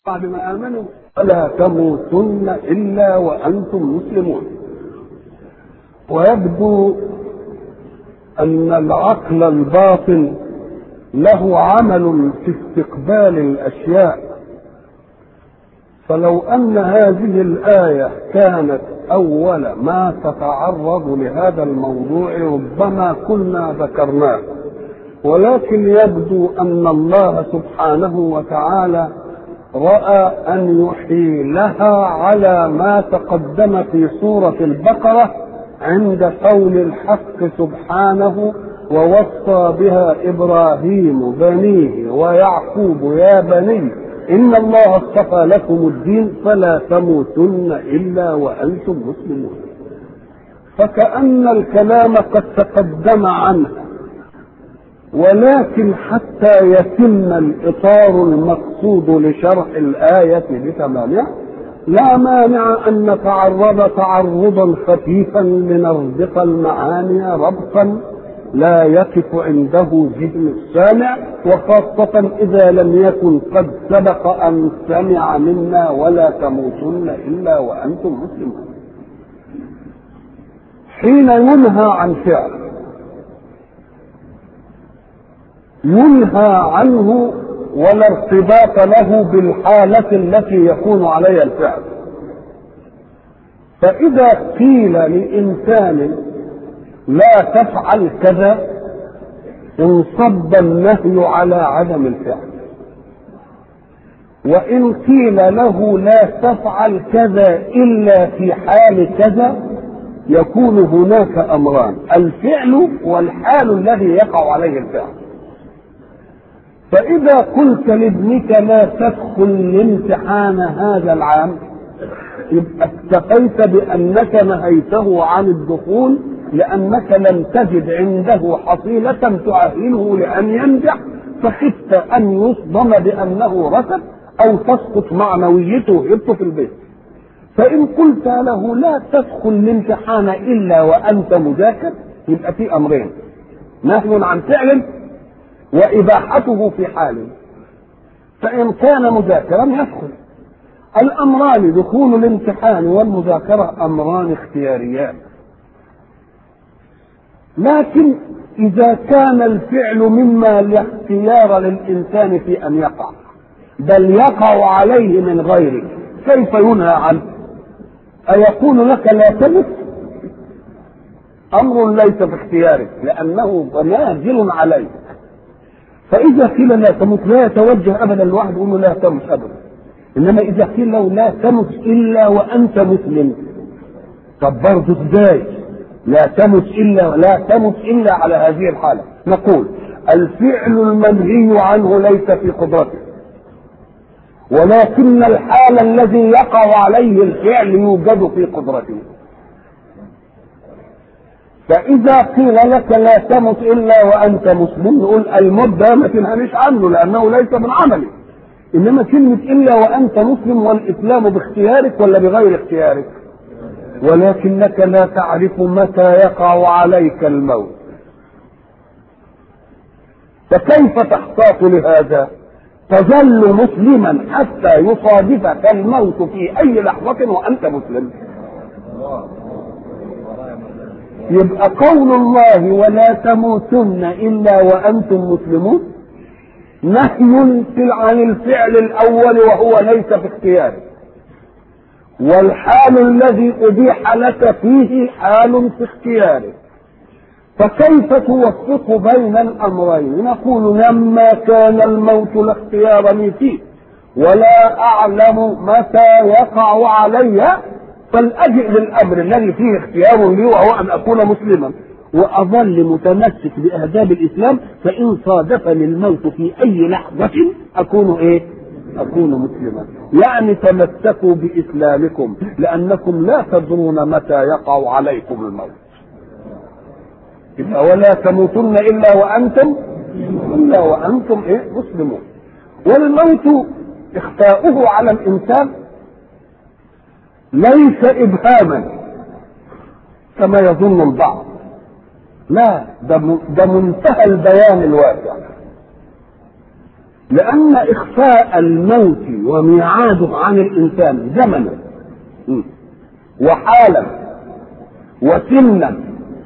بعد ما آمنوا فلا تموتن إلا وأنتم مسلمون ويبدو أن العقل الباطن له عمل في استقبال الأشياء فلو أن هذه الآية كانت أول ما تتعرض لهذا الموضوع ربما كنا ذكرناه ولكن يبدو أن الله سبحانه وتعالى رأى أن يحيلها على ما تقدم في سورة البقرة عند قول الحق سبحانه ووصى بها إبراهيم بنيه ويعقوب يا بني إن الله اصطفى لكم الدين فلا تموتن إلا وأنتم مسلمون فكأن الكلام قد تقدم عنها ولكن حتى يتم الإطار المقصود لشرح الآية بتمامها لا مانع أن نتعرض تعرضا خفيفا لنرزق المعاني ربطا لا يقف عنده ذهن السامع وخاصة إذا لم يكن قد سبق أن سمع منا ولا تموتن إلا وأنتم مسلمون حين ينهى عن فعل ينهى عنه ولا ارتباط له بالحالة التي يكون عليها الفعل فإذا قيل لإنسان لا تفعل كذا انصب النهي على عدم الفعل وإن قيل له لا تفعل كذا إلا في حال كذا يكون هناك أمران الفعل والحال الذي يقع عليه الفعل فإذا قلت لابنك لا تدخل الامتحان هذا العام يبقى اكتفيت بأنك نهيته عن الدخول لأنك لم تجد عنده حصيلة تؤهله لأن ينجح فخفت أن يصدم بأنه رسب أو تسقط معنويته هبته في البيت فإن قلت له لا تدخل الامتحان إلا وأنت مذاكر يبقى في أمرين نهي عن فعل وإباحته في حال فإن كان مذاكرا يدخل الأمران دخول الامتحان والمذاكرة أمران اختياريان لكن إذا كان الفعل مما لا اختيار للإنسان في أن يقع بل يقع عليه من غيره كيف ينهى عنه أيقول لك لا تمت أمر ليس في اختيارك لأنه نازل عليك فإذا قيل لا تمت لا يتوجه أبدا الواحد يقول له لا تمت أبدا إنما إذا قيل له لا تمت إلا وأنت مسلم طب برضه إزاي؟ لا تمت إلا لا تمت إلا على هذه الحالة نقول الفعل المنهي عنه ليس في قدرته ولكن الحال الذي يقع عليه الفعل يوجد في قدرته فإذا قيل لك لا تمت إلا وأنت مسلم نقول المدة ما تنهنيش عنه لأنه ليس من عملك إنما كلمة إلا وأنت مسلم والإسلام باختيارك ولا بغير اختيارك ولكنك لا تعرف متى يقع عليك الموت فكيف تحتاط لهذا تظل مسلما حتى يصادفك الموت في أي لحظة وأنت مسلم يبقى قول الله ولا تموتن الا وانتم مسلمون نهي عن الفعل الاول وهو ليس في اختيارك والحال الذي ابيح لك فيه حال في اختيارك فكيف توفق بين الامرين نقول لما كان الموت لا اختيار لي فيه ولا اعلم متى يقع علي فلأجئ للأمر الذي فيه اختيار لي وهو أن أكون مسلما وأظل متمسك بآداب الإسلام فإن صادفني الموت في أي لحظة أكون إيه؟ أكون مسلما يعني تمسكوا بإسلامكم لأنكم لا تدرون متى يقع عليكم الموت يبقى ولا تموتن إلا وأنتم إلا وأنتم إيه؟ مسلمون والموت إخفاؤه على الإنسان ليس ابهاما كما يظن البعض لا ده ده منتهى البيان الواسع لأن إخفاء الموت وميعاده عن الإنسان زمنا وحالا وسنا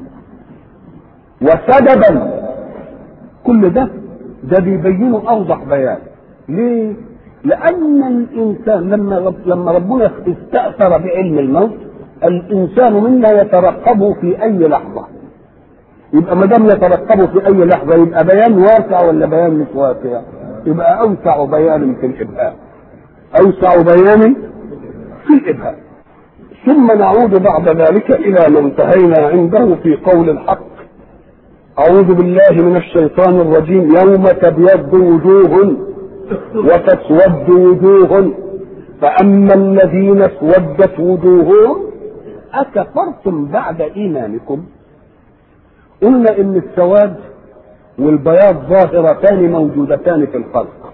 وسببا كل ده ده بيبينه أوضح بيان ليه؟ لأن الإنسان لما رب لما ربنا استأثر بعلم الموت الإنسان منا يترقبه في أي لحظة يبقى ما دام يترقبه في أي لحظة يبقى بيان واسع ولا بيان مش واسع؟ يبقى أوسع بيان في الإبهام أوسع بيان في الإبهام ثم نعود بعد ذلك إلى ما انتهينا عنده في قول الحق أعوذ بالله من الشيطان الرجيم يوم تبيض وجوه وتسود وجوه فأما الذين اسودت وجوههم أكفرتم بعد إيمانكم قلنا إن السواد والبياض ظاهرتان موجودتان في الخلق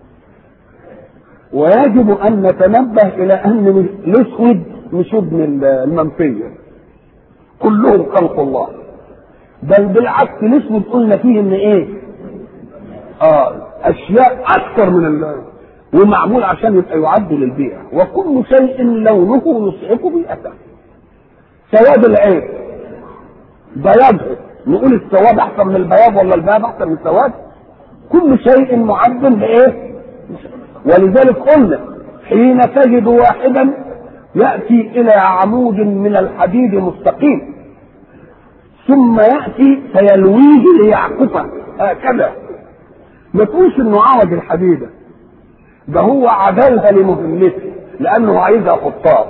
ويجب أن نتنبه إلى أن الأسود مش ابن المنفية كلهم خلق الله بل بالعكس الاسود قلنا فيه ان ايه اه اشياء اكثر من ال ومعمول عشان يبقى يعد للبيع وكل شيء لونه يصعق بيئته سواد العين بياضه نقول السواد احسن من البياض ولا البياض احسن من السواد كل شيء معد بايه ولذلك قلنا حين تجد واحدا ياتي الى عمود من الحديد مستقيم ثم ياتي فيلويه ليعكفه هكذا ما تقولش انه عوج الحديده ده هو عدلها لمهمته لانه عايزها خطاط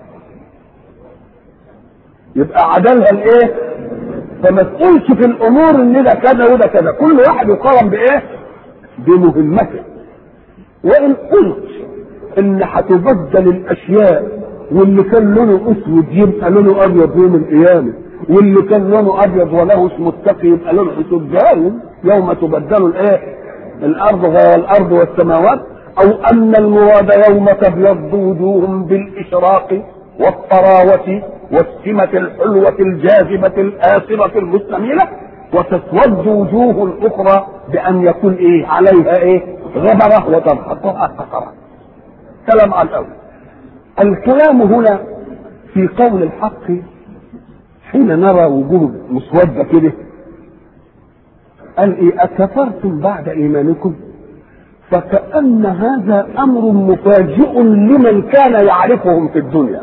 يبقى عدلها لايه فما تقولش في الامور ان ده كذا وده كذا كل واحد يقارن بايه بمهمته وان قلت ان هتبدل الاشياء واللي كان لونه اسود يبقى لونه ابيض يوم القيامه واللي كان لونه ابيض وله اسم التقي يبقى لونه اسود جاهز يوم تبدل الايه الارض غير الارض والسماوات او ان المراد يوم تبيض وجوههم بالاشراق والطراوه والسمة الحلوة الجاذبة الآثرة المستميلة وتسود وجوه الأخرى بأن يكون إيه عليها إيه غبرة وتنحطها قطرة كلام على الأول الكلام هنا في قول الحق حين نرى وجوه مسودة كده قال إيه أكفرتم بعد إيمانكم فكأن هذا أمر مفاجئ لمن كان يعرفهم في الدنيا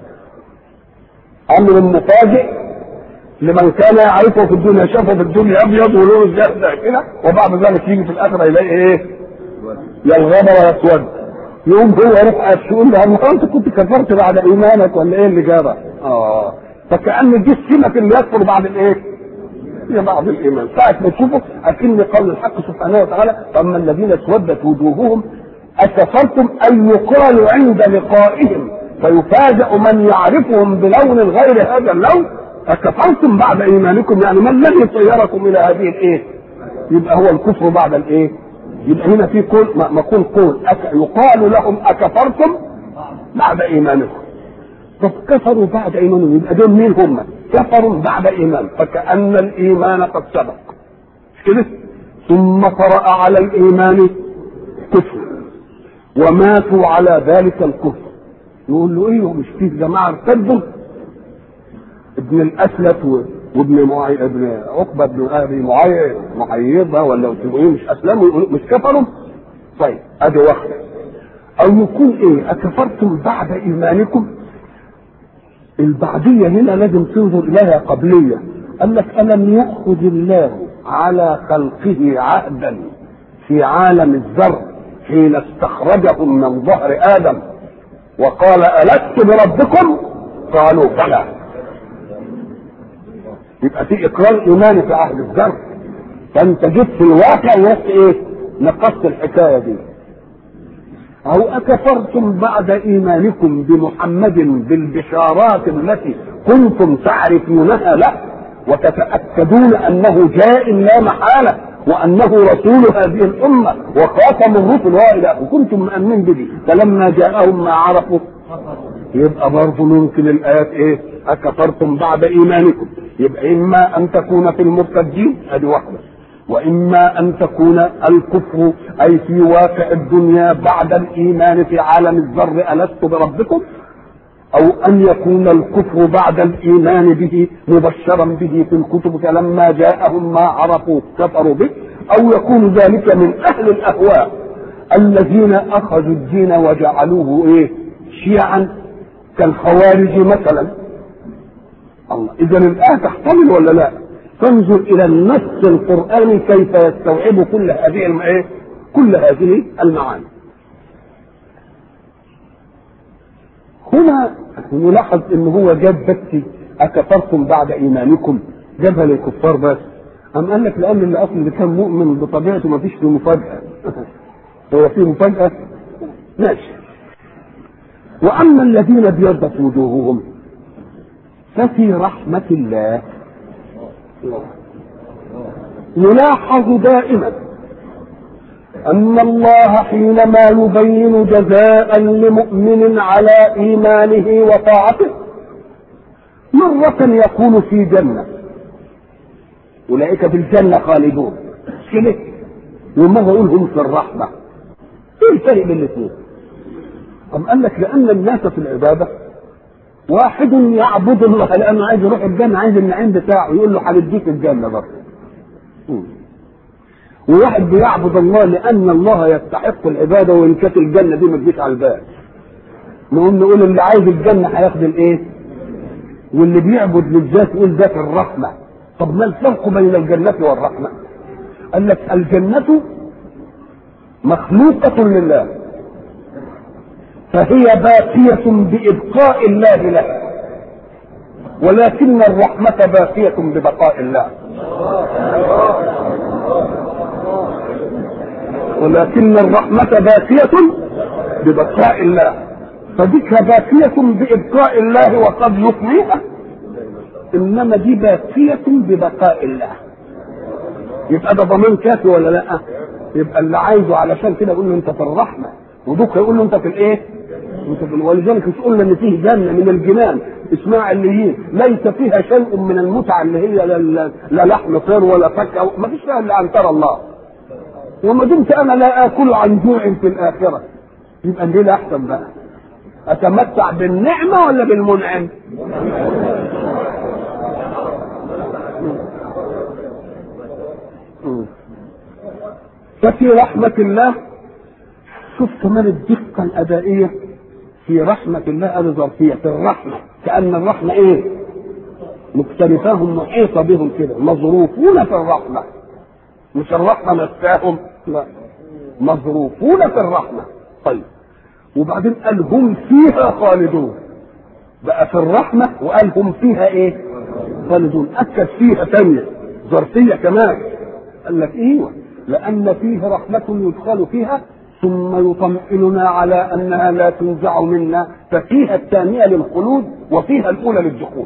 امر مفاجئ لمن كان يعرفه في الدنيا شافه في الدنيا ابيض ولونه زي كده وبعد ذلك يجي في الاخره يلاقي ايه؟ يا الغبر يا اسود يقوم هو يروح يقول له انت كنت كفرت بعد ايمانك ولا ايه اللي جرى؟ اه فكأن دي السمة اللي يكفر بعد الايه؟ هي بعد الايمان ساعة ما تشوفه اكن قول الحق سبحانه وتعالى فاما الذين اسودت وجوههم اكفرتم ان يقال عند لقائهم فيفاجأ من يعرفهم بلون غير هذا اللون أكفرتم بعد إيمانكم يعني ما الذي صيركم إلى هذه الإيه؟ يبقى هو الكفر بعد الإيه؟ يبقى هنا في قول مقول قول يقال لهم أكفرتم بعد إيمانكم طب كفروا بعد إيمانهم يبقى دول مين هم؟ كفروا بعد إيمان فكأن الإيمان قد سبق مش كده؟ ثم طرأ على الإيمان كفر وماتوا على ذلك الكفر يقول له ايه مش فيه جماعه ارتدوا ابن الاسلت وابن معي ابن عقبه بن ابي معي معيضه ولا ايه مش اسلموا مش كفروا طيب ادي واحده او يكون ايه اكفرتم بعد ايمانكم البعديه هنا لازم تنظر اليها قبليه قال لك الم ياخذ الله على خلقه عهدا في عالم الذر حين استخرجهم من ظهر ادم وقال ألست بربكم قالوا بلى يبقى في إقرار إيماني في عهد الذر فأنت جيت في الواقع ورحت إيه نقصت الحكاية دي أو أكفرتم بعد إيمانكم بمحمد بالبشارات التي كنتم تعرفونها له وتتأكدون أنه جاء لا محالة وانه رسول هذه الامه وخاتم الرسل والى وكنتم مؤمنين به فلما جاءهم ما عرفوا يبقى برضه ممكن الايات ايه اكفرتم بعد ايمانكم يبقى اما ان تكون في المرتدين ادي واحده واما ان تكون الكفر اي في واقع الدنيا بعد الايمان في عالم الذر الست بربكم او ان يكون الكفر بعد الايمان به مبشرا به في الكتب فلما جاءهم ما عرفوا كفروا به او يكون ذلك من اهل الاهواء الذين اخذوا الدين وجعلوه ايه شيعا كالخوارج مثلا الله اذا الايه تحتمل ولا لا فانظر الى النص القراني كيف يستوعب كل هذه الايه كل هذه المعاني هنا نلاحظ ان هو جاب بس اكفرتم بعد ايمانكم جابها للكفار بس أم قال لك لأن اللي أصلا اللي كان مؤمن بطبيعته ما فيش فيه مفاجأة هو فيه مفاجأة ماشي وأما الذين ابيضت وجوههم ففي رحمة الله نلاحظ دائما أن الله حينما يبين جزاء لمؤمن على إيمانه وطاعته مرة يكون في جنة أولئك في الجنة خالدون مش كده؟ وما يقول هم في الرحمة إيه الفرق بين الاثنين؟ أم قال لك لأن الناس في العبادة واحد يعبد الله لأنه عايز يروح الجنة عايز النعيم بتاعه يقول له هنديك الجنة برضه وواحد بيعبد الله لان الله يستحق العباده وان كانت الجنه دي ما تجيش على البال نقوم نقول اللي عايز الجنه هياخد الايه واللي بيعبد للذات يقول ذات الرحمه طب ما الفرق بين الجنه والرحمه قال لك الجنه مخلوقه لله فهي باقيه بابقاء الله له ولكن الرحمه باقيه ببقاء الله ولكن الرحمة باقية ببقاء الله فديك باقية بإبقاء الله وقد يقضيها إنما دي باقية ببقاء الله يبقى ده ضمان كافي ولا لا؟ يبقى اللي عايزه علشان كده يقول له أنت في الرحمة ودوك يقول له أنت في الإيه؟ أنت في ولذلك مش قلنا إن فيه جنة من الجنان اسمها عليين ليس فيها شيء من المتعة اللي هي لا, لا لحم طير ولا فكة ما فيش فيها إلا أن ترى الله وما دمت انا لا اكل عن جوع في الاخره يبقى الليل احسن بقى اتمتع بالنعمه ولا بالمنعم ففي رحمة الله شوف كمان الدقة الأدائية في رحمة الله هذه ظرفية في الرحمة كأن الرحمة إيه؟ مكترثاهم محيطة بهم كده مظروفون في الرحمة مش الرحمة نفسهم لا مظروفون في الرحمة طيب وبعدين قال هم فيها خالدون بقى في الرحمة وقال هم فيها ايه خالدون أكد فيها ثانية ظرفية كمان قال لك ايوه لأن فيه رحمة يدخل فيها ثم يطمئننا على أنها لا تنزع منا ففيها الثانية للخلود وفيها الأولى للدخول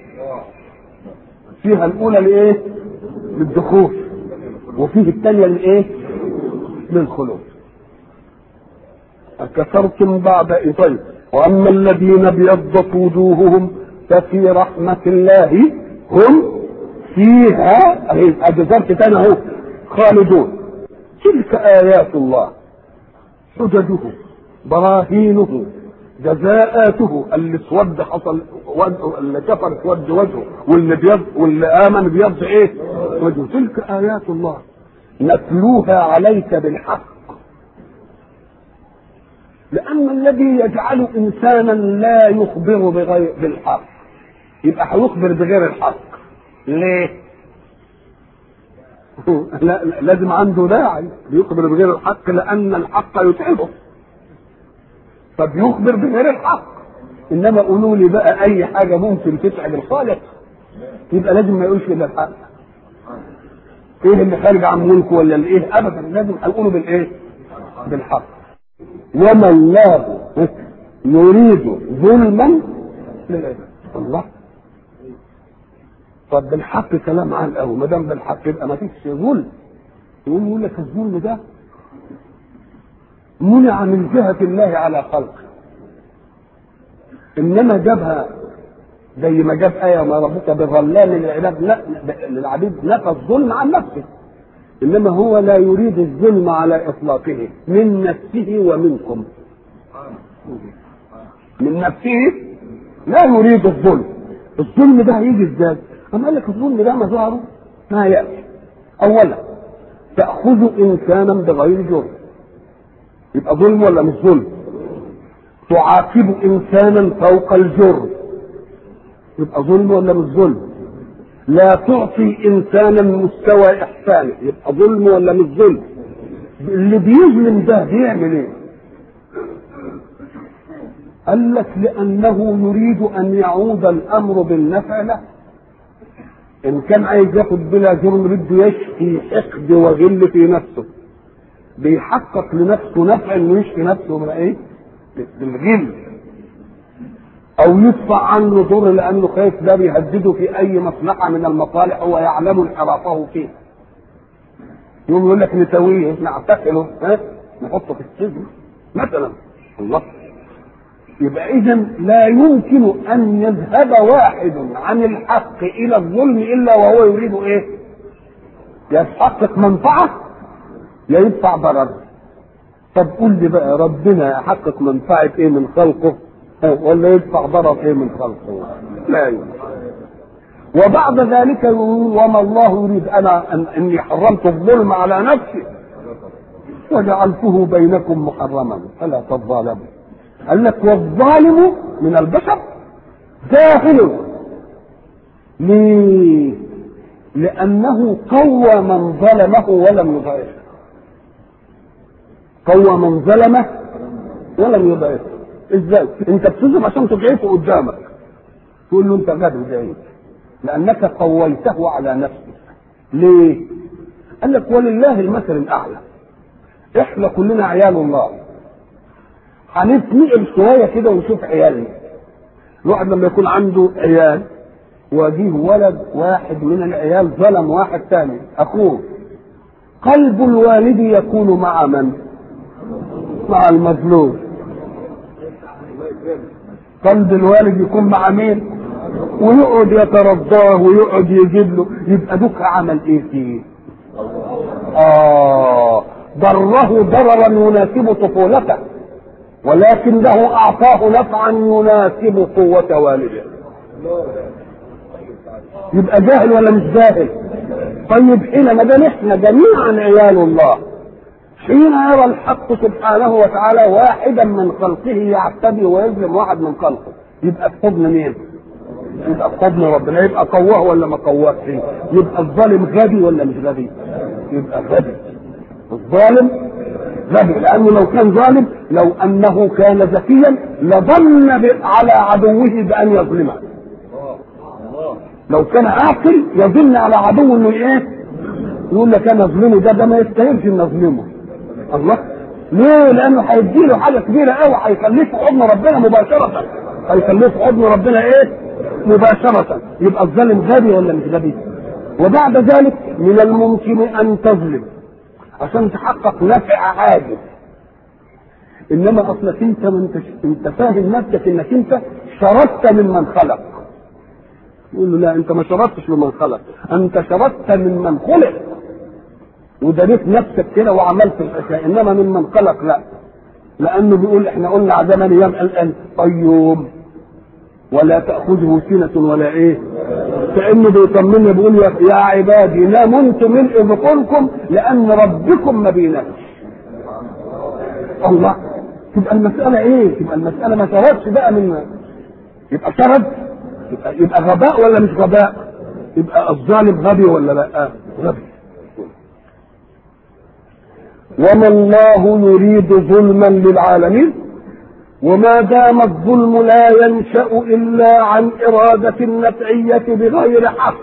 فيها الأولى لإيه؟ للدخول وفيه الثانية لإيه؟ للخلود أكثرتم بعد طيب وأما الذين ابيضت وجوههم ففي رحمة الله هم فيها أجزرت تاني أهو خالدون تلك آيات الله حججه براهينه جزاءاته اللي اسود حصل اللي كفر اسود وجهه واللي بيض واللي امن بيض ايه؟ وجهه تلك ايات الله نتلوها عليك بالحق لأن الذي يجعل إنسانا لا يخبر بغير بالحق يبقى هيخبر بغير الحق ليه؟ لا لازم عنده داعي بيخبر بغير الحق لأن الحق يتعبه فبيخبر بغير الحق إنما قولوا لي بقى أي حاجة ممكن تتعب الخالق يبقى لازم ما يقولش إلا الحق ايه اللي خارج عن ملكه ولا الايه ابدا لازم اقوله بالايه بالحق وما الله يريد ظلما للعباد الله طب بالحق كلام عن قوي ما دام بالحق يبقى ما فيش ظلم يقول يقول لك الظلم ده منع من جهة الله على خلقه إنما جابها زي ما جاب آية ما ربك بظلام للعباد لا للعبيد نفى الظلم عن نفسه انما هو لا يريد الظلم على اطلاقه من نفسه ومنكم من نفسه لا يريد الظلم الظلم ده هيجي ازاي؟ أما قال لك الظلم ده مظهره ما يأتي أولا تأخذ إنسانا بغير جرم يبقى ظلم ولا مش ظلم؟ تعاقب إنسانا فوق الجرم يبقى ظلم ولا مش ظلم؟ لا تعطي إنسانا مستوى إحسانه يبقى ظلم ولا مش ظلم؟ اللي بيظلم ده بيعمل إيه؟ قال لك لأنه يريد أن يعود الأمر بالنفع له إن كان عايز ياخد بلا جرم بده يشفي حقد وغل في نفسه بيحقق لنفسه نفع انه يشفي نفسه من ايه؟ بالغل او يدفع عنه ضر لانه خايف ده بيهدده في اي مصلحه من المصالح هو يعلم انحرافه فيه يقوم يقول لك نسويه نعتقله ها نحطه في السجن مثلا الله يبقى اذا لا يمكن ان يذهب واحد عن الحق الى الظلم الا وهو يريد ايه يحقق منفعه يا يدفع ضرر طب قول لي بقى ربنا يحقق منفعه ايه من خلقه ولا يدفع ضرر ايه من خلقه لا يمكن وبعد ذلك يقول وما الله يريد انا أن اني حرمت الظلم على نفسي وجعلته بينكم محرما فلا تظالموا قال لك والظالم من البشر جاهل ليه؟ لأنه قوى من ظلمه ولم يضعفه قوى من ظلمه ولم يضعفه ازاي؟ انت بتظلم عشان تضعفه قدامك تقول له انت غبي زي لأنك قويته على نفسك ليه؟ قال لك ولله المثل الأعلى احنا كلنا عيال الله هنتنقل شويه كده ونشوف عيالنا الواحد لما يكون عنده عيال وجيه ولد واحد من العيال ظلم واحد ثاني اخوه قلب الوالد يكون مع من مع المظلوم قلب الوالد يكون مع مين ويقعد يترضاه ويقعد يجيب له يبقى دوك عمل ايه فيه اه ضره ضررا يناسب طفولته ولكن له اعطاه نفعا يناسب قوة والده يبقى جاهل ولا مش جاهل طيب حينما دام احنا جميعا عيال الله حين يرى الحق سبحانه وتعالى واحدا من خلقه يعتدي ويظلم واحد من خلقه يبقى في حضن مين؟ يبقى في حضن ربنا يبقى قواه ولا ما قواهش يبقى الظالم غبي ولا مش غبي؟ يبقى غبي الظالم غبي لانه لو كان ظالم لو انه كان ذكيا لظن على عدوه بان يظلمه لو كان عاقل يظن على عدوه انه ايه يقول لك انا اظلمه ده ده ما يستاهلش ان اظلمه الله ليه لانه هيديله حاجه كبيره قوي هيخليه في حضن ربنا مباشره هيخليه في حضن ربنا ايه مباشره يبقى الظالم غبي ولا مش غبي وبعد ذلك من الممكن ان تظلم عشان تحقق نفع عاجل انما اصلك انت ما انت انت فاهم نفسك انك انت شردت ممن خلق يقول له لا انت ما شردتش ممن خلق انت شردت ممن خلق ودريت نفسك كده وعملت الاشياء انما ممن خلق لا لانه بيقول احنا قلنا عدم ايام الان قيوم ولا تاخذه سنه ولا ايه كانه بيطمنا بيقول يا, يا عبادي نمت ملء بطونكم لان ربكم ما بينامش الله تبقى المساله ايه تبقى المساله ما شردش بقى من يبقى شرد يبقى, يبقى غباء ولا مش غباء يبقى الظالم غبي ولا لا غبي وما الله يريد ظلما للعالمين وما دام الظلم لا ينشا الا عن اراده النفعيه بغير حق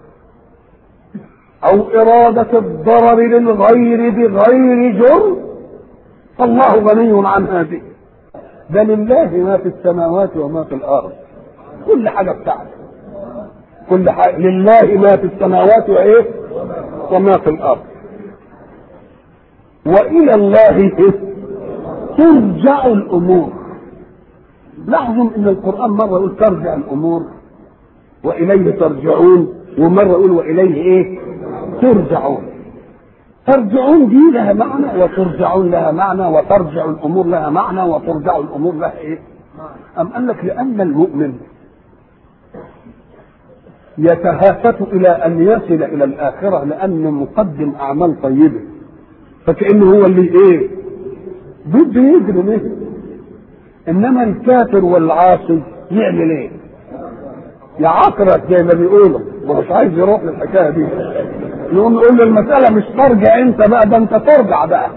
او اراده الضرر للغير بغير جرم فالله غني عن هذه ده لله ما في السماوات وما في الارض كل حاجه بتاعته كل حاجه لله ما في السماوات وايه وما في الارض والى الله ترجع الامور لاحظوا ان القران مره يقول ترجع الامور واليه ترجعون ومره يقول واليه ايه ترجعون ترجعون دي لها معنى وترجعون لها معنى وترجع الامور لها معنى وترجع الامور لها ايه؟ ام قال لك لان المؤمن يتهافت الى ان يصل الى الاخره لانه مقدم اعمال طيبه فكانه هو اللي ايه؟ بده يجري ايه؟ انما الكافر والعاصي يعمل ايه؟ يعقرك زي ما بيقولوا ومش عايز يروح للحكايه دي يقوم يقول له المساله مش ترجع انت بقى ده انت ترجع بقى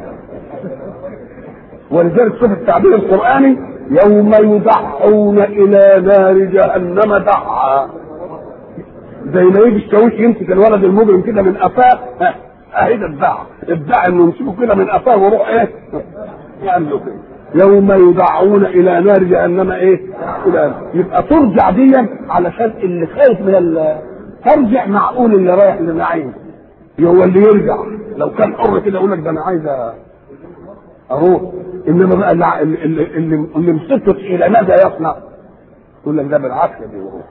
ولذلك شوف التعبير القراني يوم يدعون الى نار جهنم دعا زي ما يجي الشاويش يمسك الولد المجرم كده من قفاه اهي ده ادعى ادعى انه يمسكه كده من قفاه ويروح ايه يعمل له كده يوم يدعون الى نار جهنم ايه؟ الى يبقى ترجع دي علشان اللي خايف من ال ترجع معقول اللي رايح للنعيم هو اللي يرجع لو كان حر كده يقول لك ده انا عايز اروح انما بقى اللي اللي, اللي, اللي مسكت الى ماذا يصنع؟ يقول لك ده بالعافيه بيروح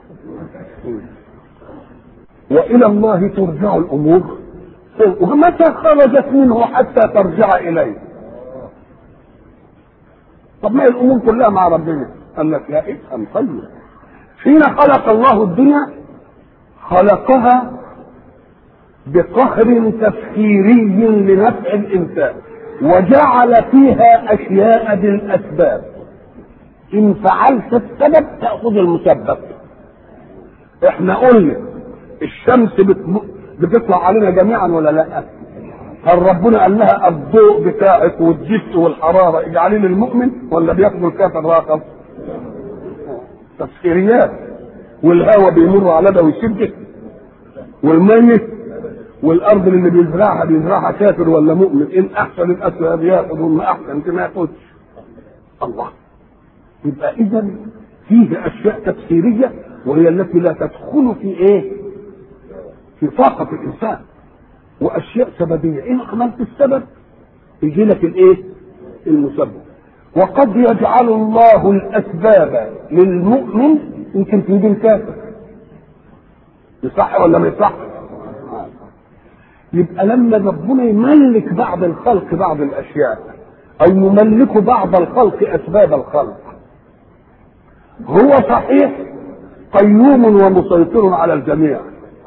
والى الله ترجع الامور ومتى خرجت منه حتى ترجع اليه طب ما الامور كلها مع ربنا قال لك لا افهم طيب حين خلق الله الدنيا خلقها بقهر تفكيري لنفع الانسان وجعل فيها اشياء بالاسباب ان فعلت السبب تاخذ المسبب احنا قلنا الشمس بتطلع علينا جميعا ولا لا هل ربنا قال لها الضوء بتاعك والجفت والحراره اجعليه للمؤمن ولا بياخدوا الكافر راقب؟ تفسيريات والهواء بيمر على ده ويشده والميت والارض اللي بيزرعها بيزرعها كافر ولا مؤمن ان احسن الاسباب ياخذ وما احسن ما ياخذش الله يبقى اذا فيه اشياء تفسيريه وهي التي لا تدخل في ايه؟ في طاقه الانسان واشياء سببيه ان عملت السبب يجي لك الايه المسبب وقد يجعل الله الاسباب للمؤمن يمكن تيجي الكافر يصح ولا ما يصح يبقى لما ربنا يملك بعض الخلق بعض الاشياء او يملك بعض الخلق اسباب الخلق هو صحيح قيوم ومسيطر على الجميع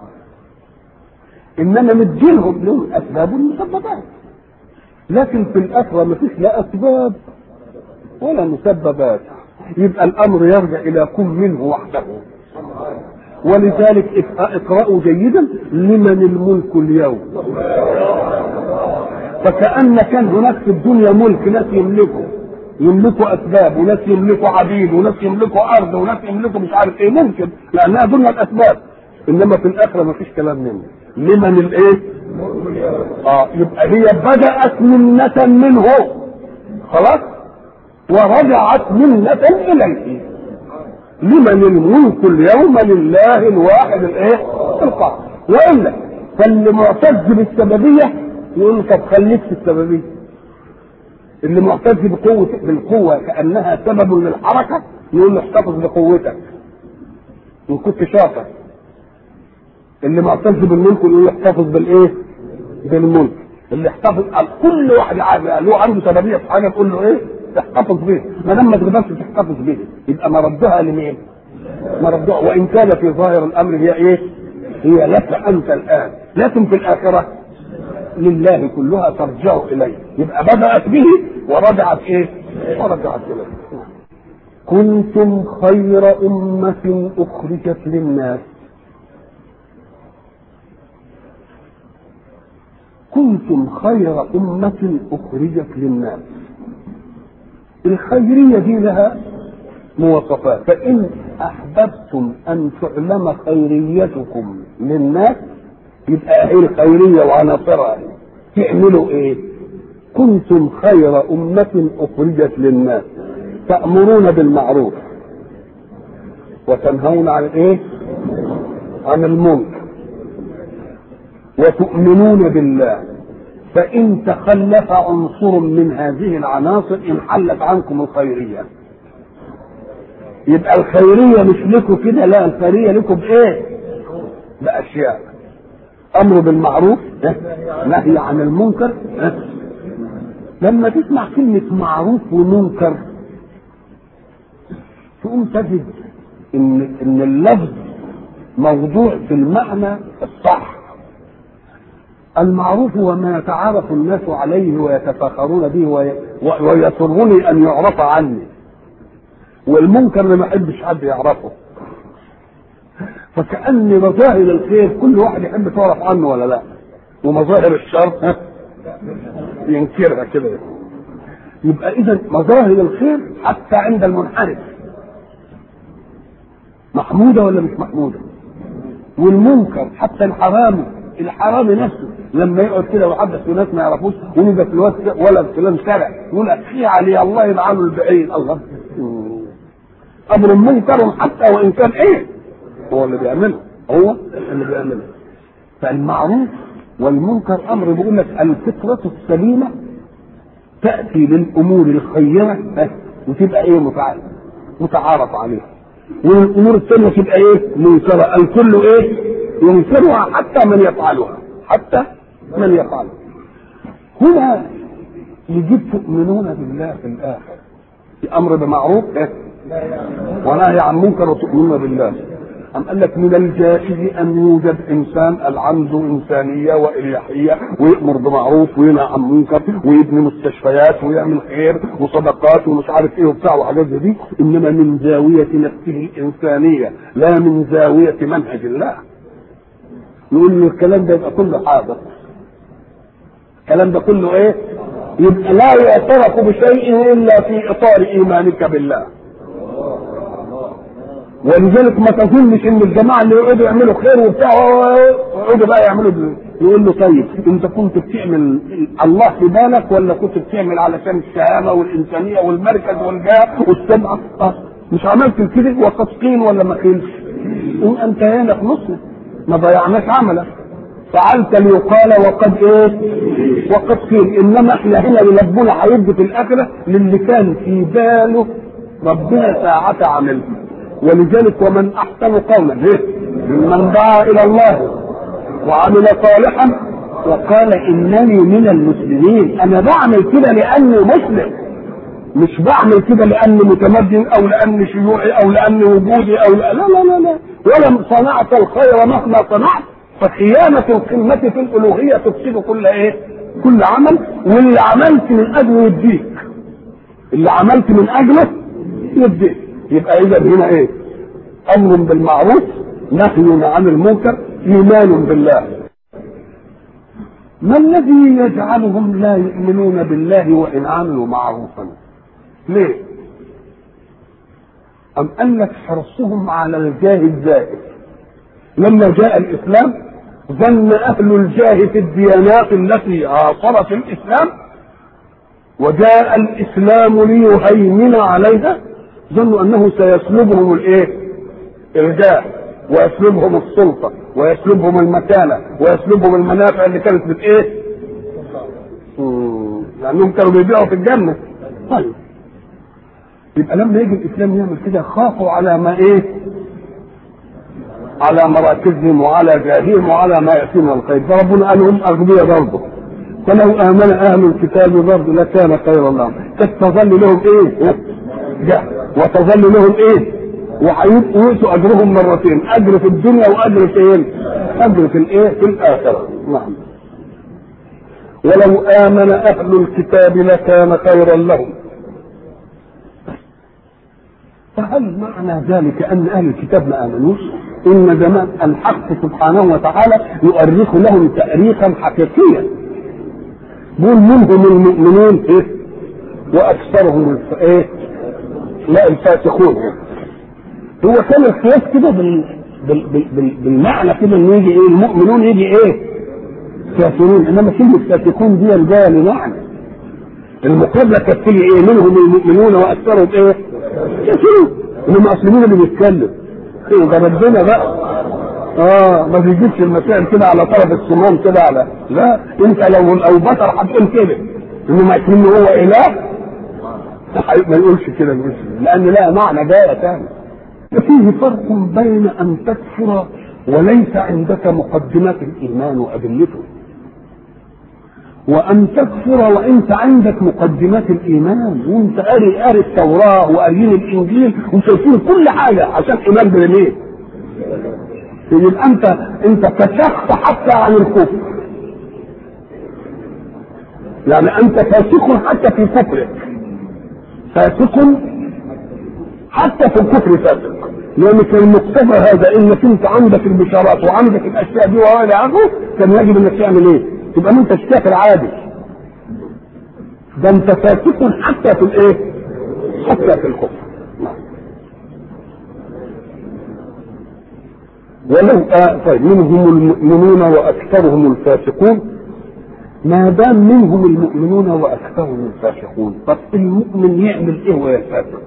انما مدينهم لهم اسباب ومسببات لكن في الاخره ما فيش لا اسباب ولا مسببات يبقى الامر يرجع الى كن منه وحده ولذلك اقرأوا جيدا لمن الملك اليوم فكأن كان هناك في الدنيا ملك ناس يملكوا يملكوا اسباب وناس يملكوا عبيد وناس يملكوا ارض وناس يملكوا مش عارف ايه ممكن لانها دنيا الاسباب انما في الاخره ما فيش كلام منه لمن الايه اه يبقى هي بدات منة منه خلاص ورجعت منة اليه لمن الملك اليوم لله الواحد الايه القهار والا فاللي معتز بالسببيه يقول طب خليك في السببيه اللي معتز بقوة بالقوة كأنها سبب للحركة يقول له احتفظ بقوتك إن كنت شاطر اللي معتز بالملك يقول له احتفظ بالايه؟ بالملك اللي احتفظ كل واحد له عنده سببية في حاجة تقول له ايه؟ تحتفظ به ما دام ما تقدرش تحتفظ به يبقى مردها لمين؟ مردها وإن كان في ظاهر الأمر هي ايه؟ هي لك أنت الآن لكن في الآخرة لله كلها ترجع اليه يبقى بدات به ورجعت ايه ورجعت اليه كنتم خير أمة أخرجت للناس كنتم خير أمة أخرجت للناس الخيرية دي لها مواصفات فإن أحببتم أن تعلم خيريتكم للناس يبقى ايه الخيرية وعناصرها تعملوا ايه كنتم خير أمة أخرجت للناس تأمرون بالمعروف وتنهون عن ايه عن المنكر وتؤمنون بالله فإن تخلف عنصر من هذه العناصر انحلت عنكم الخيرية يبقى الخيرية مش لكم كده لا الخيرية لكم بإيه؟ بأشياء امر بالمعروف نهي عن المنكر لما تسمع كلمة معروف ومنكر تقوم تجد ان ان اللفظ موضوع في المعنى الصح المعروف هو ما يتعارف الناس عليه ويتفاخرون به ويسرني ان يعرف عني والمنكر اللي ما يحبش حد يعرفه فكأن مظاهر الخير كل واحد يحب تعرف عنه ولا لا ومظاهر الشر ينكرها كده يبقى اذا مظاهر الخير حتى عند المنحرف محمودة ولا مش محمودة والمنكر حتى الحرام الحرام نفسه لما يقعد كده ويحدث ناس ما يعرفوش ويبقى في الوقت ولد فلان شرع يقول اخي علي الله يلعنه البعيد الله امر منكر حتى وان كان ايه هو اللي بيعمله هو اللي بيعمله فالمعروف والمنكر امر بيقول لك الفطره السليمه تاتي للامور الخيره وتبقى ايه متعارف متعارف عليها والامور الثانيه تبقى ايه منكره الكل ايه ينكرها حتى من يفعلها حتى من يفعلها هنا يجب تؤمنون بالله في الاخر في امر بمعروف إيه؟ ونهي عن منكر وتؤمنون بالله أم قال لك من الجائز أن يوجد إنسان عنده إنسانية وإليحية ويأمر بمعروف وينهى عن منكر ويبني مستشفيات ويعمل خير وصدقات ومش عارف إيه وبتاع وحاجات زي دي إنما من زاوية نفسه الإنسانية لا من زاوية منهج الله نقول له الكلام ده يبقى كله حاضر الكلام ده كله إيه؟ يبقى لا يعترف بشيء إلا في إطار إيمانك بالله ولذلك ما تظنش ان الجماعه اللي يقعدوا يعملوا خير وبتاع يقعدوا بقى يعملوا بل... يقول له طيب انت كنت بتعمل الله في بالك ولا كنت بتعمل علشان الشهامه والانسانيه والمركز والجاه والسمعه اه مش عملت كده وقد قيل ولا ما قيلش ان انتهينا في نصنا ما ضيعناش عملك فعلت ليقال وقد ايه وقد قيل انما احنا هنا ربنا هيدي في الاخره للي كان في باله ربنا ساعة عمله ولذلك ومن احسن قولا ممن دعا الى الله وعمل صالحا وقال انني من المسلمين انا بعمل كده لاني مسلم مش بعمل كده لاني متمدن او لاني شيوعي او لاني وجودي او لا لا لا لا, لا. ولم صنعت الخير مهما صنعت فخيانة القمة في الألوهية تفسد كل إيه؟ كل عمل واللي عملت من أجله يديك. اللي عملت من أجله يديك. يبقى إذا هنا إيه؟ أمر بالمعروف نهي عن المنكر إيمان بالله. ما الذي يجعلهم لا يؤمنون بالله وإن عملوا معروفا؟ ليه؟ أم قال لك حرصهم على الجاه الزائد. لما جاء الإسلام ظن أهل الجاه في الديانات التي عاصرت الإسلام وجاء الإسلام ليهيمن عليها ظنوا أنه سيسلبهم الإيه؟ الجاه ويسلبهم السلطة ويسلبهم المكانة ويسلبهم المنافع اللي كانت بالإيه؟ لأنهم كانوا بيبيعوا في الجنة طيب يبقى لما يجي الإسلام يعمل كده خافوا على ما إيه؟ على مراكزهم وعلى جاههم وعلى ما يأتيهم الخير فربنا قال هم أغبياء برضه فلو آمن أهل الكتاب برضه لكان خيرا لهم كانت تظل لهم إيه؟ جهل وتظل لهم إيه؟ وهيؤتوا أجرهم مرتين أجر في الدنيا وأجر في إيه؟ أجر في الإيه؟ في الآخرة نعم ولو آمن أهل الكتاب لكان خيرا لهم فهل معنى ذلك أن أهل الكتاب ما آمنوش؟ ان زمان الحق سبحانه وتعالى يؤرخ لهم تاريخا حقيقيا بيقول منهم المؤمنون ايه واكثرهم ايه لا الفاسقون هو كان القياس كده بال... بال... بال... بالمعنى كده ان يجي ايه المؤمنون يجي ايه كافرون انما كلمه فاسقون دي جايه لمعنى المقابله كانت تيجي ايه منهم المؤمنون واكثرهم ايه كافرون انما اصل مين اللي بيتكلم ايه ده ربنا بقى اه ما بيجيبش المسائل كده على طرف الصمام كده على لا انت لو لو بشر هتقول كده انه ما يكون هو اله ما يقولش كده المسلم لان لا معنى جايه تاني ففيه فرق بين ان تكفر وليس عندك مقدمات الايمان وادلته وان تكفر وانت عندك مقدمات الايمان وانت قاري قاري التوراه وقاريين الانجيل وشايفين كل حاجه عشان ايمان بالايه؟ يبقى انت انت كشفت حتى عن الكفر يعني انت فاسق حتى في كفرك فاسق حتى في الكفر فاسق لان كان مقتضى هذا انك انت عندك البشارات وعندك الاشياء دي والى اخره كان يجب انك تعمل ايه؟ تبقى انت الكافر عادي ده انت فاسق حتى في الايه؟ حتى في الكفر ولو آه طيب منهم المؤمنون واكثرهم الفاسقون ما دام منهم المؤمنون واكثرهم الفاسقون طب المؤمن يعمل ايه وهو فاسق؟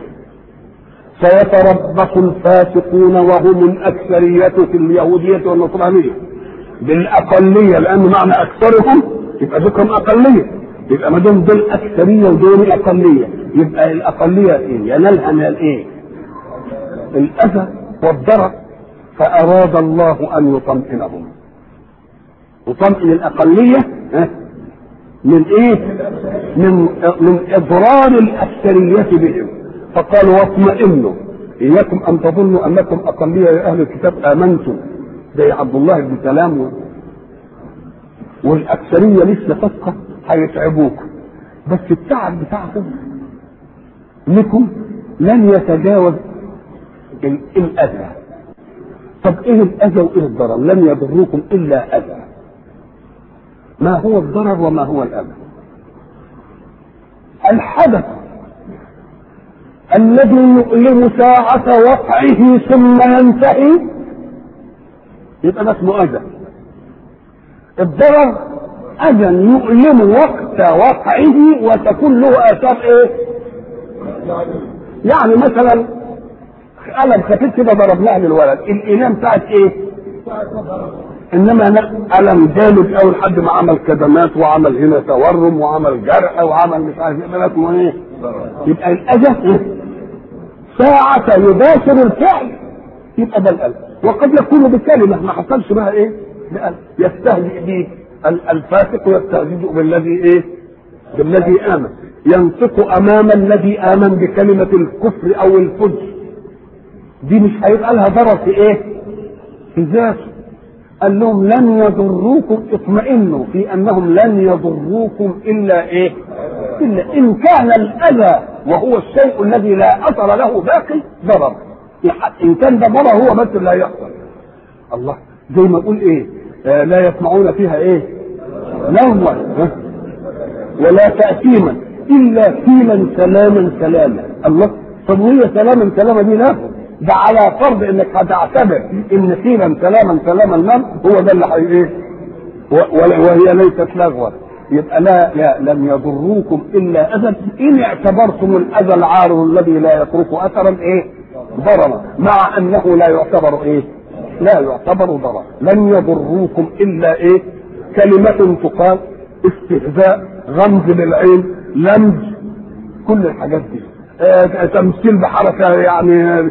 سيتربص الفاسقون وهم الاكثريه في اليهوديه والنصرانيه بالاقليه لان معنى اكثرهم يبقى ذكرهم اقليه يبقى ما دام دول اكثريه ودول اقليه يبقى الاقليه ايه؟ ينالها من الايه؟ الاذى والضرر فاراد الله ان يطمئنهم يطمئن الاقليه من ايه؟ من من اضرار الاكثريه بهم فقال واطمئنوا اياكم ان تظنوا انكم اقليه يا اهل الكتاب امنتم زي عبد الله بن سلام والاكثريه لسه فاسقه هيتعبوكم بس التعب بتاعكم لكم لن يتجاوز الاذى طب ايه الاذى وايه الضرر لن يضروكم الا اذى ما هو الضرر وما هو الاذى الحدث الذي يؤلم ساعة وقعه ثم ينتهي يبقى ده اسمه أذى الضرر أذى يؤلم وقت وقعه وتكون له آثار إيه؟ يعني مثلا قلم خفيف كده ضربناه للولد الإيلام بتاعت إيه؟ انما الم جامد قوي لحد ما عمل كدمات وعمل هنا تورم وعمل جرح وعمل مش عارف ايه ده اسمه ايه؟ يبقى الاذى ساعة يباشر الفعل يبقى ده الألم وقد يكون بكلمة ما حصلش بها ايه؟ بألم يستهزئ به الفاسق يستهزئ بالذي ايه؟ بالذي آمن ينطق أمام الذي آمن بكلمة الكفر أو الفجر دي مش هيبقى لها ضرر في ايه؟ في ذاته قال لهم لن يضروكم اطمئنوا في انهم لن يضروكم الا ايه؟ الا ان كان الاذى وهو الشيء الذي لا اثر له باقي ضرر ان كان ده ضرر هو بس اللي هيحصل الله زي ما اقول ايه؟ آه لا يسمعون فيها ايه؟ لغوا ولا تأثيما الا قيلا سلاما سلاما الله طب وهي سلاما سلاما دي لا ده على فرض انك هتعتبر ان قيلا سلاما سلاما المن هو ده اللي هي ايه وهي ليست لغوا يبقى لا, لا لن يضروكم الا اذى ان اعتبرتم الاذى العارض الذي لا يترك اثرا ايه ضررا مع انه لا يعتبر ايه لا يعتبر ضررا لن يضروكم الا ايه كلمة تقال استهزاء غمز بالعين لمز كل الحاجات دي آه تمثيل بحركة يعني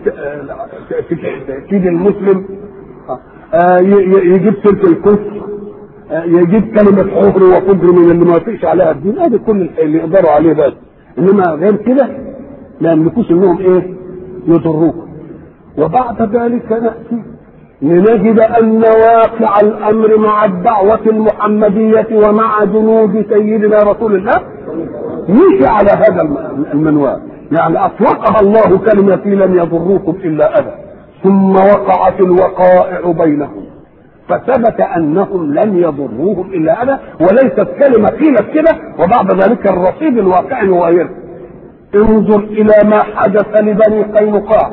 تأكيد المسلم آه يجيب سلك الكفر آه يجيب كلمة حفر وقدر من اللي ما فيش عليها الدين هذا كل اللي يقدروا عليه بس انما غير كده لا يملكوش انهم ايه يضروكم وبعد ذلك نأتي لنجد ان واقع الامر مع الدعوة المحمدية ومع جنود سيدنا رسول الله مشي على هذا المنوال يعني اطلقها الله كلمة لن يضروكم الا اذى ثم وقعت الوقائع بينهم فثبت انهم لن يضروهم الا اذى وليست كلمة قيلت كده وبعد ذلك الرصيد الواقع يغير انظر الى ما حدث لبني قينقاع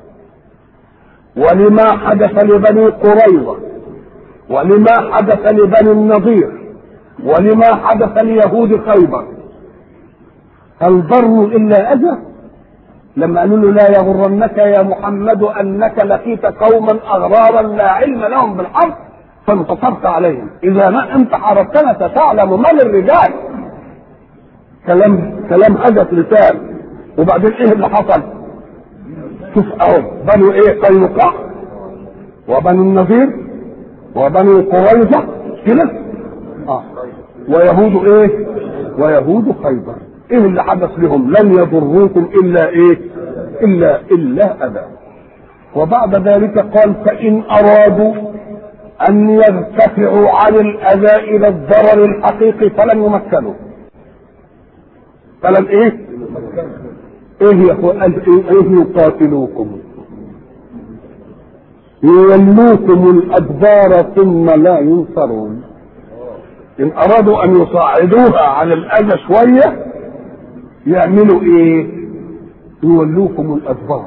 ولما حدث لبني قريظة ولما حدث لبني النضير ولما حدث ليهود خيبر هل ضروا الا اذى لما قالوا له لا يغرنك يا محمد انك لقيت قوما اغرارا لا علم لهم بالحق فانتصرت عليهم اذا ما انت حركتنا ستعلم من الرجال كلام كلام هدف لسان وبعدين ايه اللي حصل شوف اهو بنو ايه قينقاع وبنو النذير وبنو قريظة كده اه ويهود ايه ويهود خيبر ايه اللي حدث لهم لن يضروكم الا ايه الا الا اذى وبعد ذلك قال فان ارادوا ان يرتفعوا عن الاذى الى الضرر الحقيقي فلن يمكنوا فلن ايه ايه يا قال ايه يقاتلوكم يولوكم الادبار ثم لا ينصرون ان ارادوا ان يصعدوها عن الاذى شويه يعملوا ايه يولوكم الادبار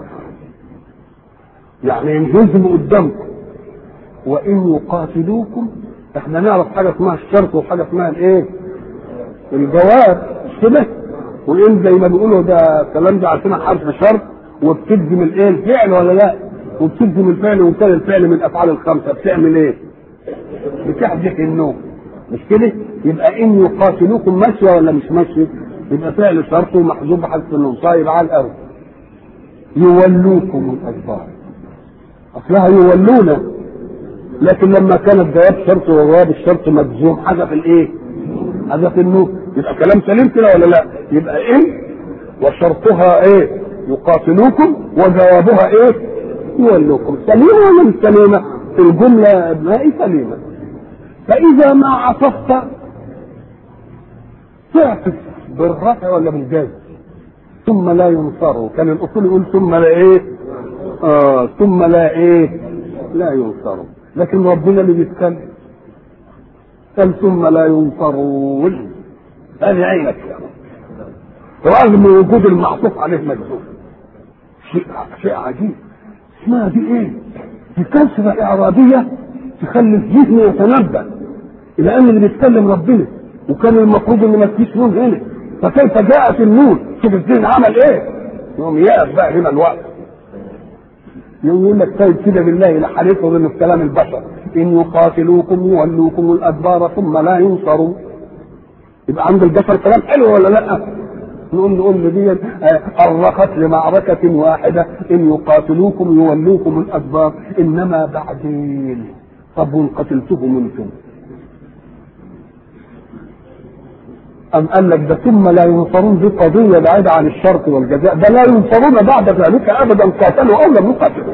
يعني ينهزموا قدامكم وان يقاتلوكم احنا نعرف حاجه اسمها الشرط وحاجه اسمها الايه الجواب كده وان زي ما بيقولوا ده الكلام ده عشان حرف شرط وبتجزم الايه الفعل ولا لا وبتجزم الفعل وكان الفعل من الافعال الخمسه بتعمل ايه بتحدث النوم مش كده يبقى ان يقاتلوكم ماشيه ولا مش ماشيه يبقى فعل شرط ومحذوف بحذف النوم طيب على الارض يولوكم الادبار اصلها يولون لكن لما كان الجواب شرط وجواب الشرط مجزوم حذف الايه حذف النوم يبقى كلام سليم كده ولا لا يبقى ان وشرطها ايه يقاتلوكم وجوابها ايه يولوكم سليمه ولا مش سليمه الجمله ابنائي سليمه فاذا ما عطفت تعطف بالرفع ولا بالجاز ثم لا ينصروا كان الاصول يقول ثم لا ايه آه ثم لا ايه لا ينصروا لكن ربنا اللي بيتكلم قال ثم لا ينصرون هذه عينك رغم وجود المعطوف عليه مجهول شيء شيء عجيب اسمها دي ايه؟ دي كسرة إعرابية تخلي الذهن يتنبه إلى أن اللي بيتكلم ربنا وكان المفروض إن ما فيش نون هنا فكيف جاءت النون؟ شوف الذهن عمل إيه؟ يقوم يقف بقى هنا الوقت يقول لك طيب كده بالله لحالته من كلام البشر إن يقاتلوكم يولوكم الأدبار ثم لا ينصروا يبقى عند البشر كلام حلو ولا لا؟ نقول نقول دي أرخت لمعركة واحدة إن يقاتلوكم يولوكم الأدبار إنما بعدين طب وإن قتلتهم أنتم أم قال لك ده ثم لا ينصرون دي قضية بعيدة عن الشرط والجزاء ده لا ينصرون بعد ذلك أبدا قاتلوا أو لم يقاتلوا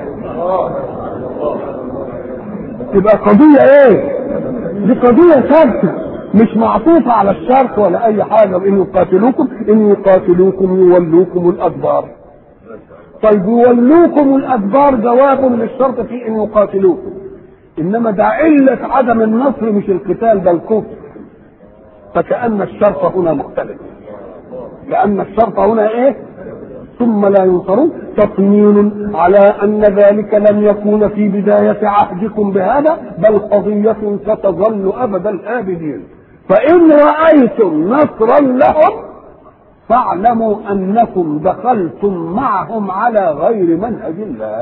تبقى قضية إيه؟ دي قضية ثابتة مش معطوفة على الشرط ولا أي حاجة إن يقاتلوكم إن يقاتلوكم يولوكم الأدبار. طيب يولوكم الأدبار جواب للشرط في إن يقاتلوكم. إنما ده علة عدم النصر مش القتال ده الكفر. فكأن الشرط هنا مختلف. لأن الشرط هنا إيه؟ ثم لا ينصرون تطمين على أن ذلك لم يكون في بداية عهدكم بهذا بل قضية ستظل أبد الآبدين فإن رأيتم نصرا لهم فاعلموا أنكم دخلتم معهم على غير منهج الله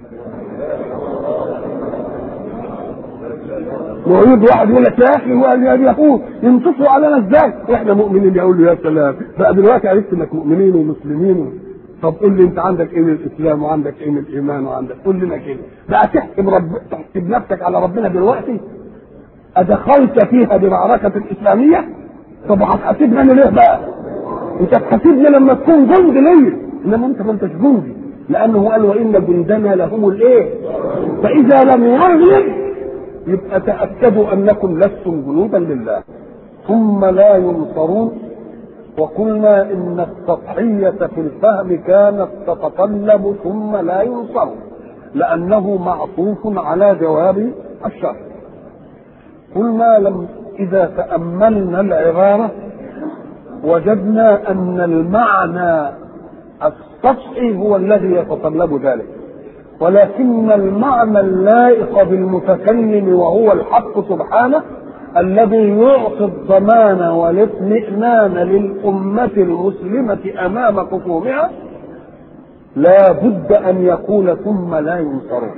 ويريد واحد يقول لك يا اخي اليهود ينتصروا علينا ازاي؟ احنا مؤمنين يقول له يا سلام بقى دلوقتي عرفت انك مؤمنين ومسلمين طب قول لي انت عندك ايه من الاسلام وعندك ايه من الايمان وعندك قول لنا كده بقى تحكم رب تحكم نفسك على ربنا دلوقتي ادخلت فيها بمعركه الاسلاميه طب هتحاسبني انا ليه بقى؟ انت تحاسبني لما تكون جندي ليا انما انت ما انتش جندي لانه قال وان جندنا لهم الايه؟ فاذا لم يغلب يبقى تاكدوا انكم لستم جنودا لله ثم لا ينصرون وقلنا ان التضحية في الفهم كانت تتطلب ثم لا ينصر لانه معطوف على جواب الشرط قلنا لم اذا تأملنا العبارة وجدنا ان المعنى السطحي هو الذي يتطلب ذلك ولكن المعنى اللائق بالمتكلم وهو الحق سبحانه الذي يعطي الضمان والاطمئنان للأمة المسلمة أمام خصومها لا بد أن يقول ثم لا ينصرون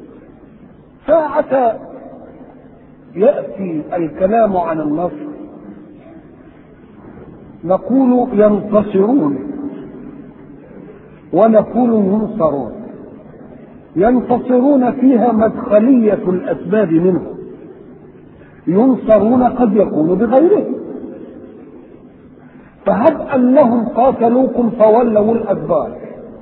ساعة يأتي الكلام عن النصر نقول ينتصرون ونقول ينصرون ينتصرون فيها مدخلية الأسباب منه ينصرون قد يكون بغيره فهب أنهم قاتلوكم فولوا الأدبار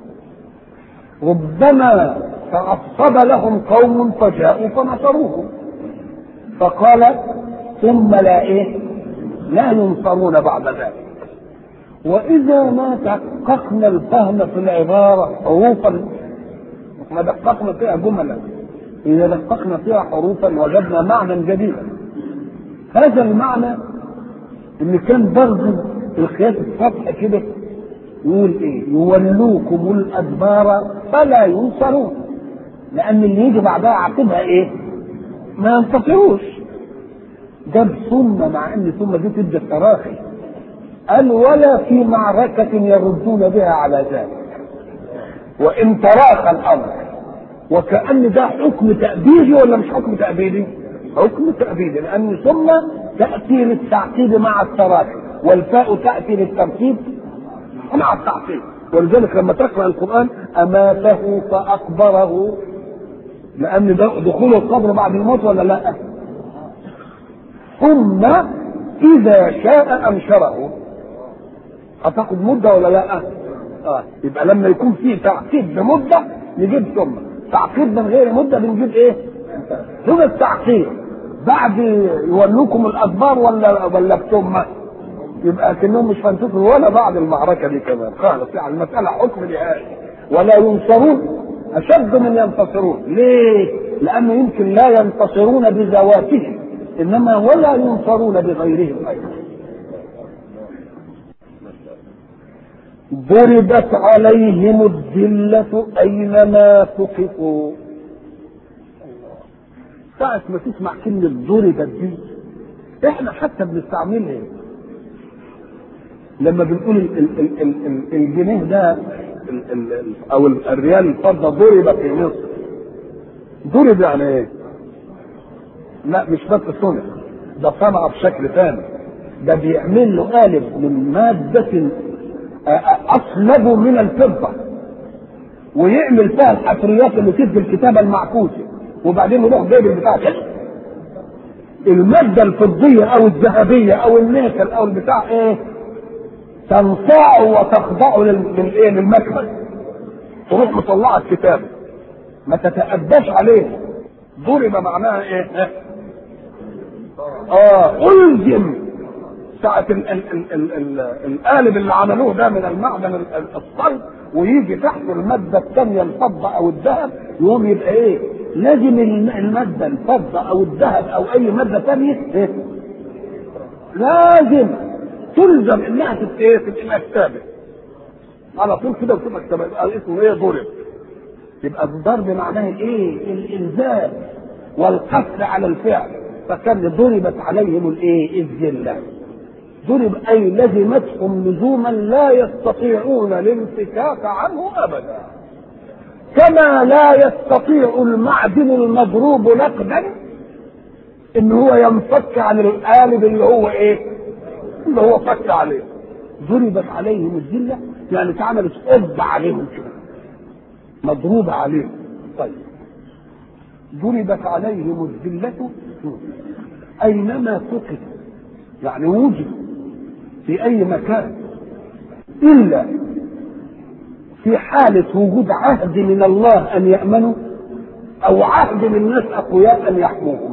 ربما تعصب لهم قوم فجاءوا فنصروهم فقال ثم لا ايه لا ينصرون بعد ذلك واذا ما دققنا الفهم في العباره حروفا ما دققنا فيها جملا اذا دققنا فيها حروفا وجدنا معنى جديدا هذا المعنى ان كان برضه القياس السطح كده يقول ايه يولوكم الادبار فلا ينصرون لان اللي يجي بعدها عاقبها ايه ما ينتصروش جاب ثم مع ان ثم دي تدي التراخي قال ولا في معركة يردون بها على ذلك وإن تراخى الأمر وكأن ده حكم تأبيدي ولا مش حكم تأبيدي؟ حكم تأبيدي لأن ثم تأتي للتعقيد مع التراخي والفاء تأتي للترتيب مع التعقيد ولذلك لما تقرأ القرآن أماته فأقبره لأن ده دخول القبر بعد الموت ولا لا؟ ثم إذا شاء أنشره هتاخد مدة ولا لا؟ اه يبقى لما يكون في تعقيد بمدة نجيب ثم تعقيد من غير مدة بنجيب ايه؟ ثم التعقيد بعد يولوكم الأدبار ولا ولا بثم يبقى كأنهم مش هينتصروا ولا بعد المعركة دي كمان خالص يعني المسألة حكم نهائي ولا ينصرون أشد من ينتصرون ليه؟ لأنه يمكن لا ينتصرون بذواتهم إنما ولا ينصرون بغيرهم أيضا ضربت عليهم الذلة أينما ثقفوا ساعة ما تسمع كلمة ضربت دي احنا حتى بنستعملها لما بنقول ال ال ال ال ال الجنيه ده ال ال ال او الريال الفضة ضرب في مصر ضرب يعني ايه؟ لا مش بس صنع ده صنع بشكل ثاني ده بيعمل له قالب من مادة أصلب من الفضة ويعمل فيها الحفريات اللي تدي الكتابة المعكوسة وبعدين يروح جايب البتاع كده المادة الفضية أو الذهبية أو النيكل أو البتاع إيه؟ تنصاع وتخضع للايه للمكبس تروح مطلعه الكتاب ما تتأداش عليه ضرب معناها ايه؟ اه الزم ساعة ال ال ال ال ال القالب اللي عملوه ده من المعدن الصلب ويجي تحت المادة الثانية الفضة أو الذهب يقوم يبقى إيه؟ لازم المادة الفضة أو الذهب أو أي مادة ثانية إيه؟ لازم تلزم انها تبقى ايه تبقى ثابت على طول كده وتبقى ثابت يبقى اسمه ايه ضرب يبقى الضرب معناه ايه الالزام والقصر على الفعل فكان ضربت عليهم الايه الذله ضرب اي لزمتهم لزوما لا يستطيعون الانفكاك عنه ابدا كما لا يستطيع المعدن المضروب نقدا ان هو ينفك عن القالب اللي هو ايه اللي هو فك عليه ضربت عليهم الذله يعني اتعملت قبة عليهم كده مضروبة عليهم طيب ضربت عليهم الذلة أينما ثقف يعني وجد في أي مكان إلا في حالة وجود عهد من الله أن يأمنوا أو عهد من الناس أقوياء أن يحموهم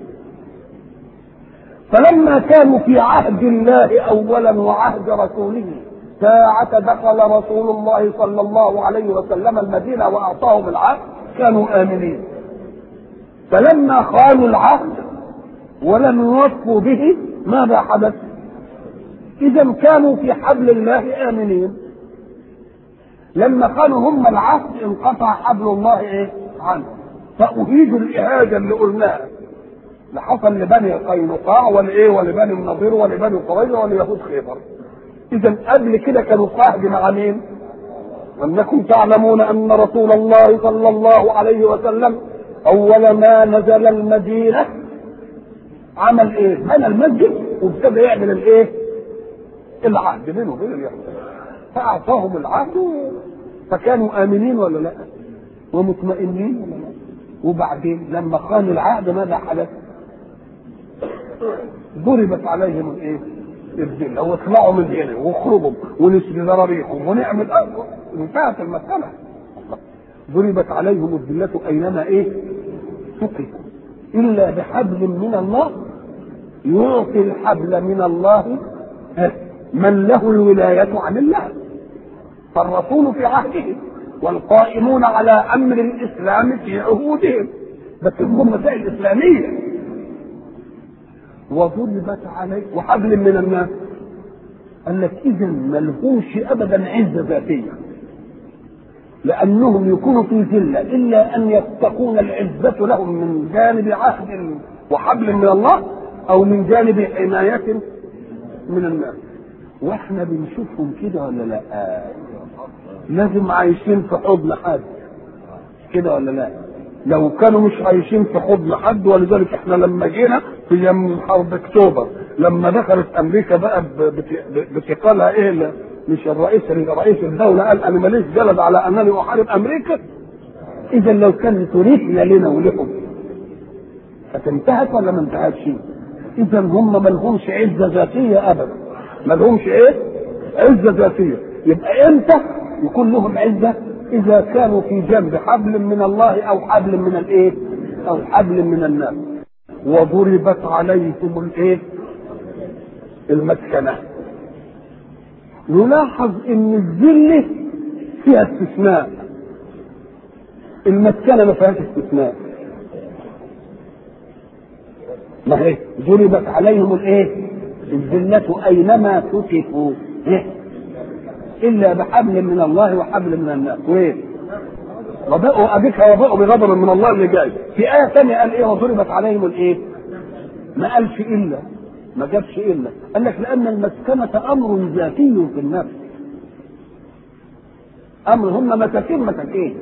فلما كانوا في عهد الله اولا وعهد رسوله ساعة دخل رسول الله صلى الله عليه وسلم المدينة وأعطاهم العهد كانوا آمنين فلما خانوا العهد ولم يوفوا به ماذا حدث؟ إذا كانوا في حبل الله آمنين لما خانوا هم العهد انقطع حبل الله إيه؟ عنه فأهيجوا الإهاجة اللي قلناها اللي حصل لبني قينقاع ولايه ولبني النضير ولبني قريظه وليهود خيبر اذا قبل كده كانوا صاحب مع مين انكم تعلمون ان رسول الله صلى الله عليه وسلم اول ما نزل المدينه عمل ايه بنى المسجد وابتدى يعمل الايه العهد بينه وبين اليهود فاعطاهم العهد فكانوا امنين ولا لا ومطمئنين ولا لا؟ وبعدين لما خانوا العهد ماذا حدث؟ ضربت عليهم الايه؟ الذله واطلعوا من هنا واخرجوا ونسري ذراريهم ونعمل انتهت المساله ضربت عليهم الذله اينما ايه؟ ثقفوا الا بحبل من الله يعطي الحبل من الله من له الولايه عن الله فالرسول في عهده والقائمون على امر الاسلام في عهودهم بس هم مسائل اسلاميه وضربت عليه وحبل من الناس قال لك اذا ما لهمش ابدا عزه ذاتيه لانهم يكونوا في ذله الا ان يتقون العزه لهم من جانب عهد وحبل من الله او من جانب حمايه من الناس واحنا بنشوفهم كده ولا لا لازم عايشين في حضن حد كده ولا لا لو كانوا مش عايشين في حضن حد ولذلك احنا لما جينا في يوم حرب اكتوبر لما دخلت امريكا بقى بثقلها ايه مش الرئيس رئيس الدوله قال انا ماليش جلد على انني احارب امريكا اذا لو كان تريحنا لنا ولكم فتنتهت ولا ما انتهتش؟ اذا هم ما لهمش عزه ذاتيه ابدا ما لهمش ايه؟ عزه ذاتيه يبقى امتى يكون لهم عزه اذا كانوا في جنب حبل من الله او حبل من الايه او حبل من الناس وضربت عليهم الايه المسكنه نلاحظ ان الذله فيها استثناء المسكنه ما فيهاش استثناء ما هي ضربت عليهم الايه الذله اينما كتفوا إيه؟ الا بحبل من الله وحبل من الناس وين وباءوا ابيك وباءوا بغضب من الله اللي جاي في ايه ثانيه قال ايه وضربت عليهم الايه ما قالش الا ما جابش الا قال لك لان المسكنه امر ذاتي في النفس امر هم مساكين مساكين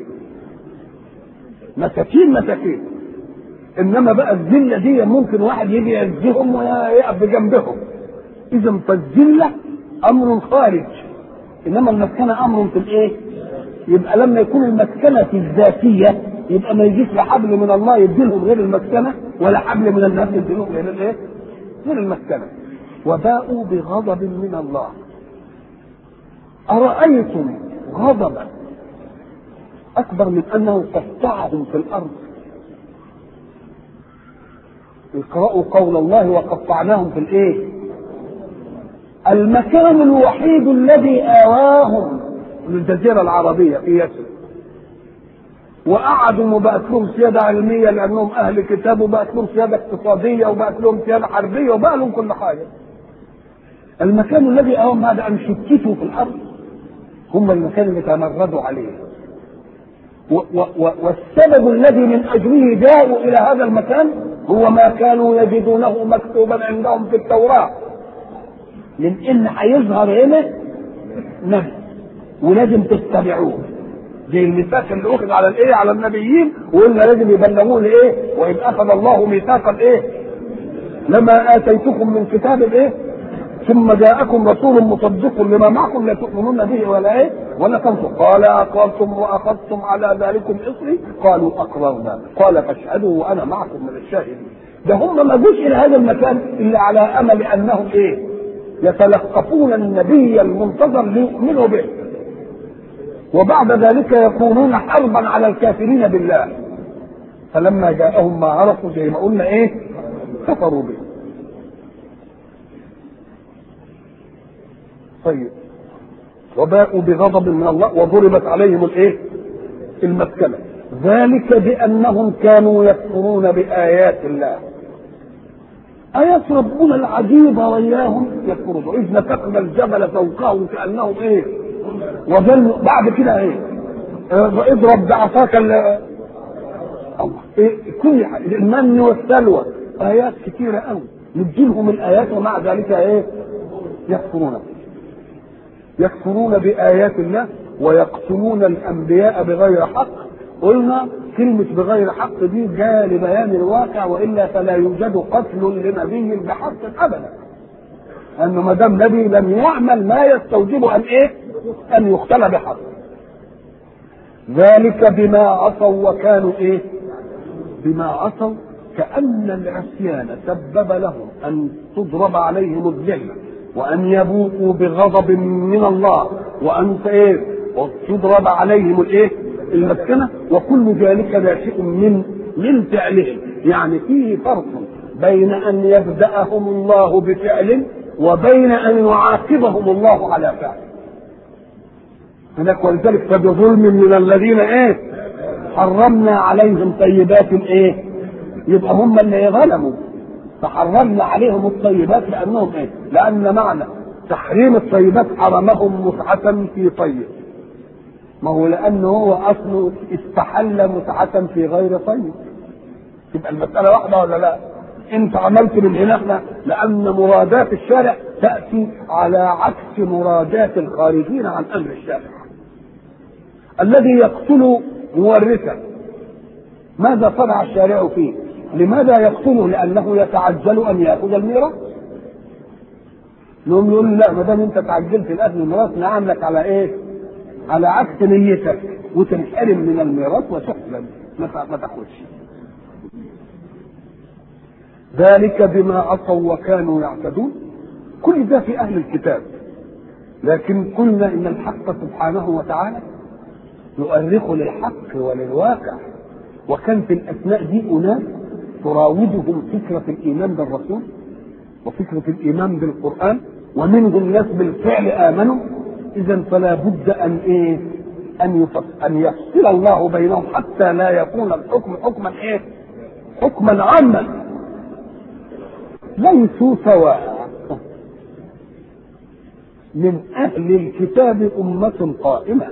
مساكين مساكين انما بقى الذله دي ممكن واحد يجي يعزهم ويقف بجنبهم اذا فالذله امر خارج انما المسكنه امر في الايه؟ يبقى لما يكون المسكنه في الذاتيه يبقى ما يجيش لا حبل من الله يديلهم غير المسكنه ولا حبل من الناس يديلهم غير الايه؟ غير المسكنه وباءوا بغضب من الله أرأيتم غضبا أكبر من أنه قطعهم في الأرض اقرأوا قول الله وقطعناهم في الإيه؟ المكان الوحيد الذي آواهم للجزيرة العربية في يثرب وقعدوا وبقت لهم سيادة علمية لأنهم أهل كتاب وبقت لهم سيادة اقتصادية وبقت لهم سيادة حربية وبقى لهم كل حاجة المكان الذي أوهم هذا أن شتتوا في الأرض هم المكان اللي تمردوا عليه و و و والسبب الذي من أجله جاءوا إلى هذا المكان هو ما كانوا يجدونه مكتوبا عندهم في التوراة من إن هيظهر هنا نبي ولازم تتبعوه زي الميثاق اللي اخذ على الايه على النبيين وقلنا لازم يبلغوه لايه واذ اخذ الله ميثاق الايه لما اتيتكم من كتاب الايه ثم جاءكم رسول مصدق لما معكم لا تؤمنون به ولا ايه ولا تنصر قال اقررتم واخذتم على ذلكم اصري قالوا اقررنا قال فاشهدوا وانا معكم من الشاهدين ده هم ما جوش الى هذا المكان الا على امل انهم ايه يتلقفون النبي المنتظر ليؤمنوا به وبعد ذلك يكونون حربا على الكافرين بالله فلما جاءهم ما عرفوا زي ما قلنا ايه كفروا به طيب وباءوا بغضب من الله وضربت عليهم الايه المسكنه ذلك بانهم كانوا يكفرون بايات الله آيات ربنا العجيبة وإياهم يكفرون إذ نفخنا الجبل فوقهم كأنهم إيه وظلوا بعد كده ايه اضرب بعصاك الله إيه كل حاجه المن والسلوى ايات كثيره قوي نديلهم الايات ومع ذلك ايه يكفرون يكفرون بايات الله ويقتلون الانبياء بغير حق قلنا كلمة بغير حق دي جاية لبيان الواقع والا فلا يوجد قتل لنبي بحق ابدا انه ما دام نبي لم يعمل ما يستوجب ان ايه؟ ان يقتل بحق ذلك بما عصوا وكانوا ايه بما عصوا كأن العصيان سبب لهم أن تضرب عليهم الذلة وأن يبوقوا بغضب من الله وأن إيه وتضرب عليهم الإيه المسكنة وكل ذلك ناشئ من من فعلهم يعني فيه فرق بين أن يبدأهم الله بفعل وبين أن يعاقبهم الله على فعل هناك ولذلك فبظلم من الذين ايه حرمنا عليهم طيبات ايه يبقى هم اللي ظلموا فحرمنا عليهم الطيبات لانهم ايه لان معنى تحريم الطيبات حرمهم متعة في طيب ما هو لانه هو اصله استحل متعة في غير طيب تبقى المسألة واحدة ولا لا؟ انت عملت من هنا احنا لان مرادات الشارع تأتي على عكس مرادات الخارجين عن امر الشارع. الذي يقتل مورثا ماذا صنع الشارع فيه؟ لماذا يقتله؟ لانه يتعجل ان ياخذ الميراث. نقوم نقول لا ما دام انت تعجلت الاخذ الميراث نعاملك على ايه؟ على عكس نيتك وتنحرم من الميراث وتحلم ما تاخذش. ذلك بما عصوا وكانوا يعتدون كل ده في اهل الكتاب لكن قلنا ان الحق سبحانه وتعالى يؤرخ للحق وللواقع وكان في الاثناء دي اناس تراودهم فكره الايمان بالرسول وفكره الايمان بالقران ومنهم ناس بالفعل امنوا اذا فلا بد ان ايه ان يفصل ان يفصل الله بينهم حتى لا يكون الحكم حكما ايه حكما عاما ليسوا سواء من أهل الكتاب أمة قائمة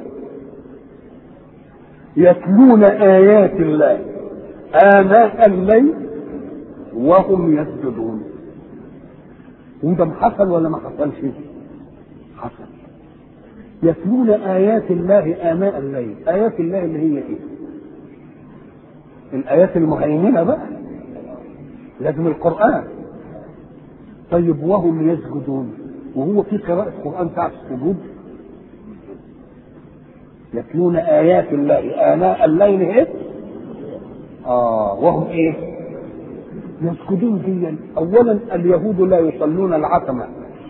يتلون آيات الله آناء الليل وهم يسجدون وده حصل ولا ما حصلش؟ حصل يتلون آيات الله آناء الليل آيات الله اللي هي إيه؟ الآيات المهيمنة بقى لازم القرآن طيب وهم يسجدون وهو في قراءة قرآن ساعة السجود يتلون آيات الله آناء الليل إيه؟ آه وهم إيه؟ يسجدون ديا أولا اليهود لا يصلون العتمة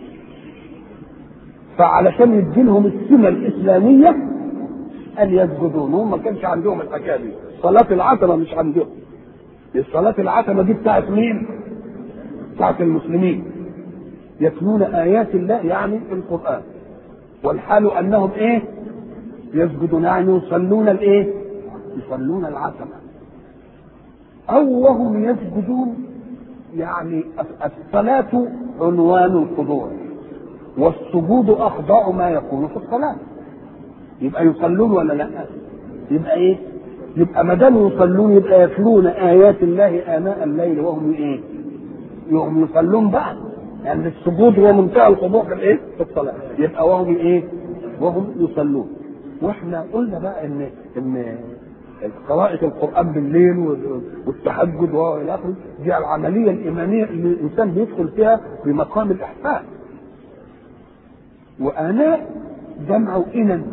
فعلشان يدينهم السمة الإسلامية أن يسجدون هم ما كانش عندهم الحكاية دي صلاة العتمة مش عندهم الصلاة العتمة دي بتاعت مين؟ بتاعت المسلمين يتلون آيات الله يعني القرآن والحال أنهم إيه؟ يسجدون يعني يصلون الإيه؟ يصلون العتمة أو وهم يسجدون يعني الصلاة عنوان الخضوع والسجود أخضع ما يكون في الصلاة يبقى يصلون ولا لا؟ يبقى إيه؟ يبقى ما دام يصلون يبقى يتلون آيات الله آناء الليل وهم إيه؟ وهم يصلون بقى يعني السجود هو منتهى الخضوع في الايه؟ في الصلاه يبقى وهم ايه؟ وهم يصلون واحنا قلنا بقى ان ان قراءة القرآن بالليل والتهجد والى اخره دي العملية الإيمانية اللي الإنسان بيدخل فيها بمقام الإحسان. وآناء جمع إنن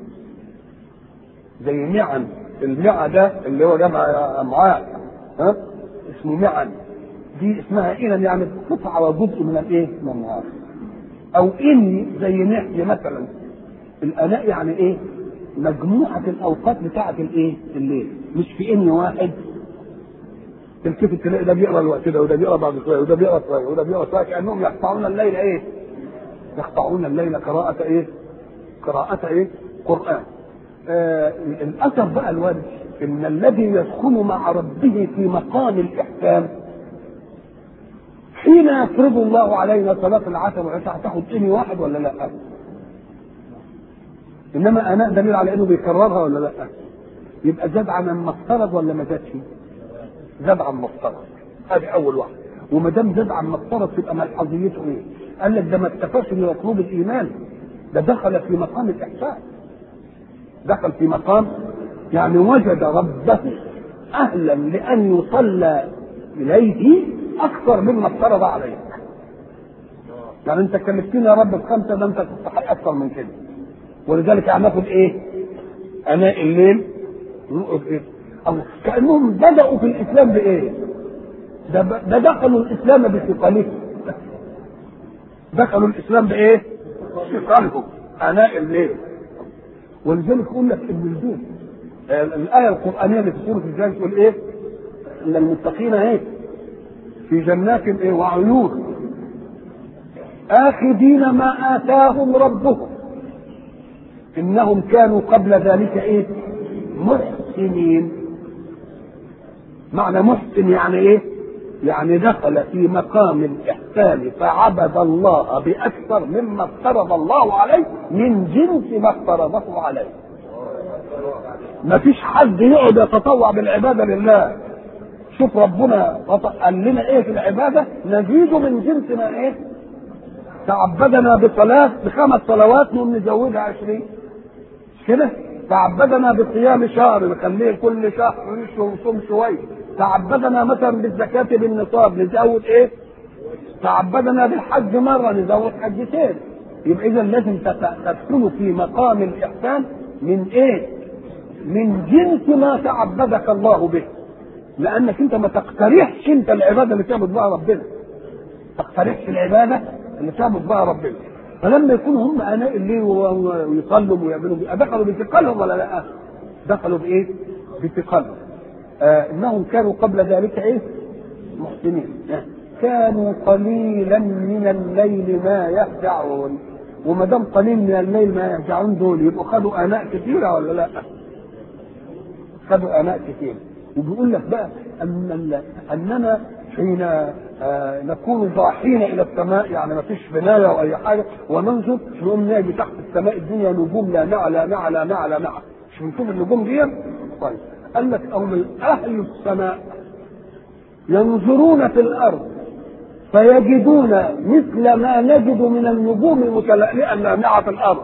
زي معن المعى ده اللي هو جمع أمعاء ها اسمه معن دي اسمها إنن يعني قطعة وجزء من الإيه؟ من النهار. أو إني زي نحية مثلا الآناء يعني إيه؟ مجموعة الأوقات بتاعة الإيه؟ الليل مش في إن واحد تلتفت تلاقي ده بيقرا الوقت ده وده بيقرا بعد شويه وده بيقرا شويه وده بيقرا شويه كانهم يقطعون الليل ايه؟ يقطعون الليل قراءة ايه؟ قراءة ايه؟ قرآن. آه الاثر بقى الوارد ان الذي يسكن مع ربه في مقام الاحكام حين يفرض الله علينا صلاة العشاء والعشاء هتاخد اني واحد ولا لا؟ انما اناء دليل على انه بيكررها ولا لا؟ يبقى زاد عن ما افترض ولا ما زادش؟ زاد عن ما افترض هذه اول واحده وما دام زاد عن ما افترض تبقى ملحظيته ايه؟ قال لك ده ما اكتفاش بمطلوب الايمان ده دخل في مقام الاحسان دخل في مقام يعني وجد ربه اهلا لان يصلى اليه اكثر مما افترض عليه يعني انت كلفتني يا رب بخمسه ده انت تستحق اكثر من كده ولذلك هناخد ايه؟ اناء الليل ونقف ايه الله كانهم بداوا في الاسلام بايه ده, ده دخلوا الاسلام بثقلهم دخلوا الاسلام بايه ثقلهم اناء الليل ولذلك يقول لك ابن الجود الايه القرانيه اللي في سوره الجن تقول ايه ان المتقين ايه في جنات ايه وعيون آخذين ما آتاهم ربهم إنهم كانوا قبل ذلك إيه؟ محسنين معنى محسن يعني إيه؟ يعني دخل في مقام الإحسان فعبد الله بأكثر مما افترض الله عليه من جنس ما افترضه عليه ما فيش حد يقعد يتطوع بالعبادة لله شوف ربنا قال لنا ايه في العبادة نزيد من جنس ما ايه تعبدنا بصلاة بخمس صلوات نقوم نزودها عشرين مش كده؟ تعبدنا بصيام شهر نخليه كل شهر نصوم شوية تعبدنا مثلا بالزكاة بالنصاب نزود ايه؟ تعبدنا بالحج مرة نزود حجتين يبقى إذا لازم تدخلوا في مقام الإحسان من إيه؟ من جنس ما تعبدك الله به لأنك أنت ما تقترحش أنت العبادة اللي تعبد بها ربنا تقترحش العبادة اللي تعبد بها ربنا فلما يكونوا هم اناء الليل ويصلوا ويعملوا دخلوا بثقلهم ولا لا؟ دخلوا بايه؟ بثقلهم. آه انهم كانوا قبل ذلك ايه؟ محسنين. آه. كانوا قليلا من الليل ما يهجعون وما دام قليل من الليل ما يهجعون دول يبقوا خدوا اناء كثيره ولا لا؟ خدوا اناء كثيره وبيقول لك بقى ان اننا حين آه نكون ضاحين الى السماء يعني ما فيش بنايه او اي حاجه وننظر نقوم نلاقي تحت السماء الدنيا نجوم لا نعى لا نعى لا نعى لا نعى مش بنشوف النجوم دي طيب قال لك او من اهل السماء ينظرون في الارض فيجدون مثل ما نجد من النجوم المتلألئة اللامعة في الأرض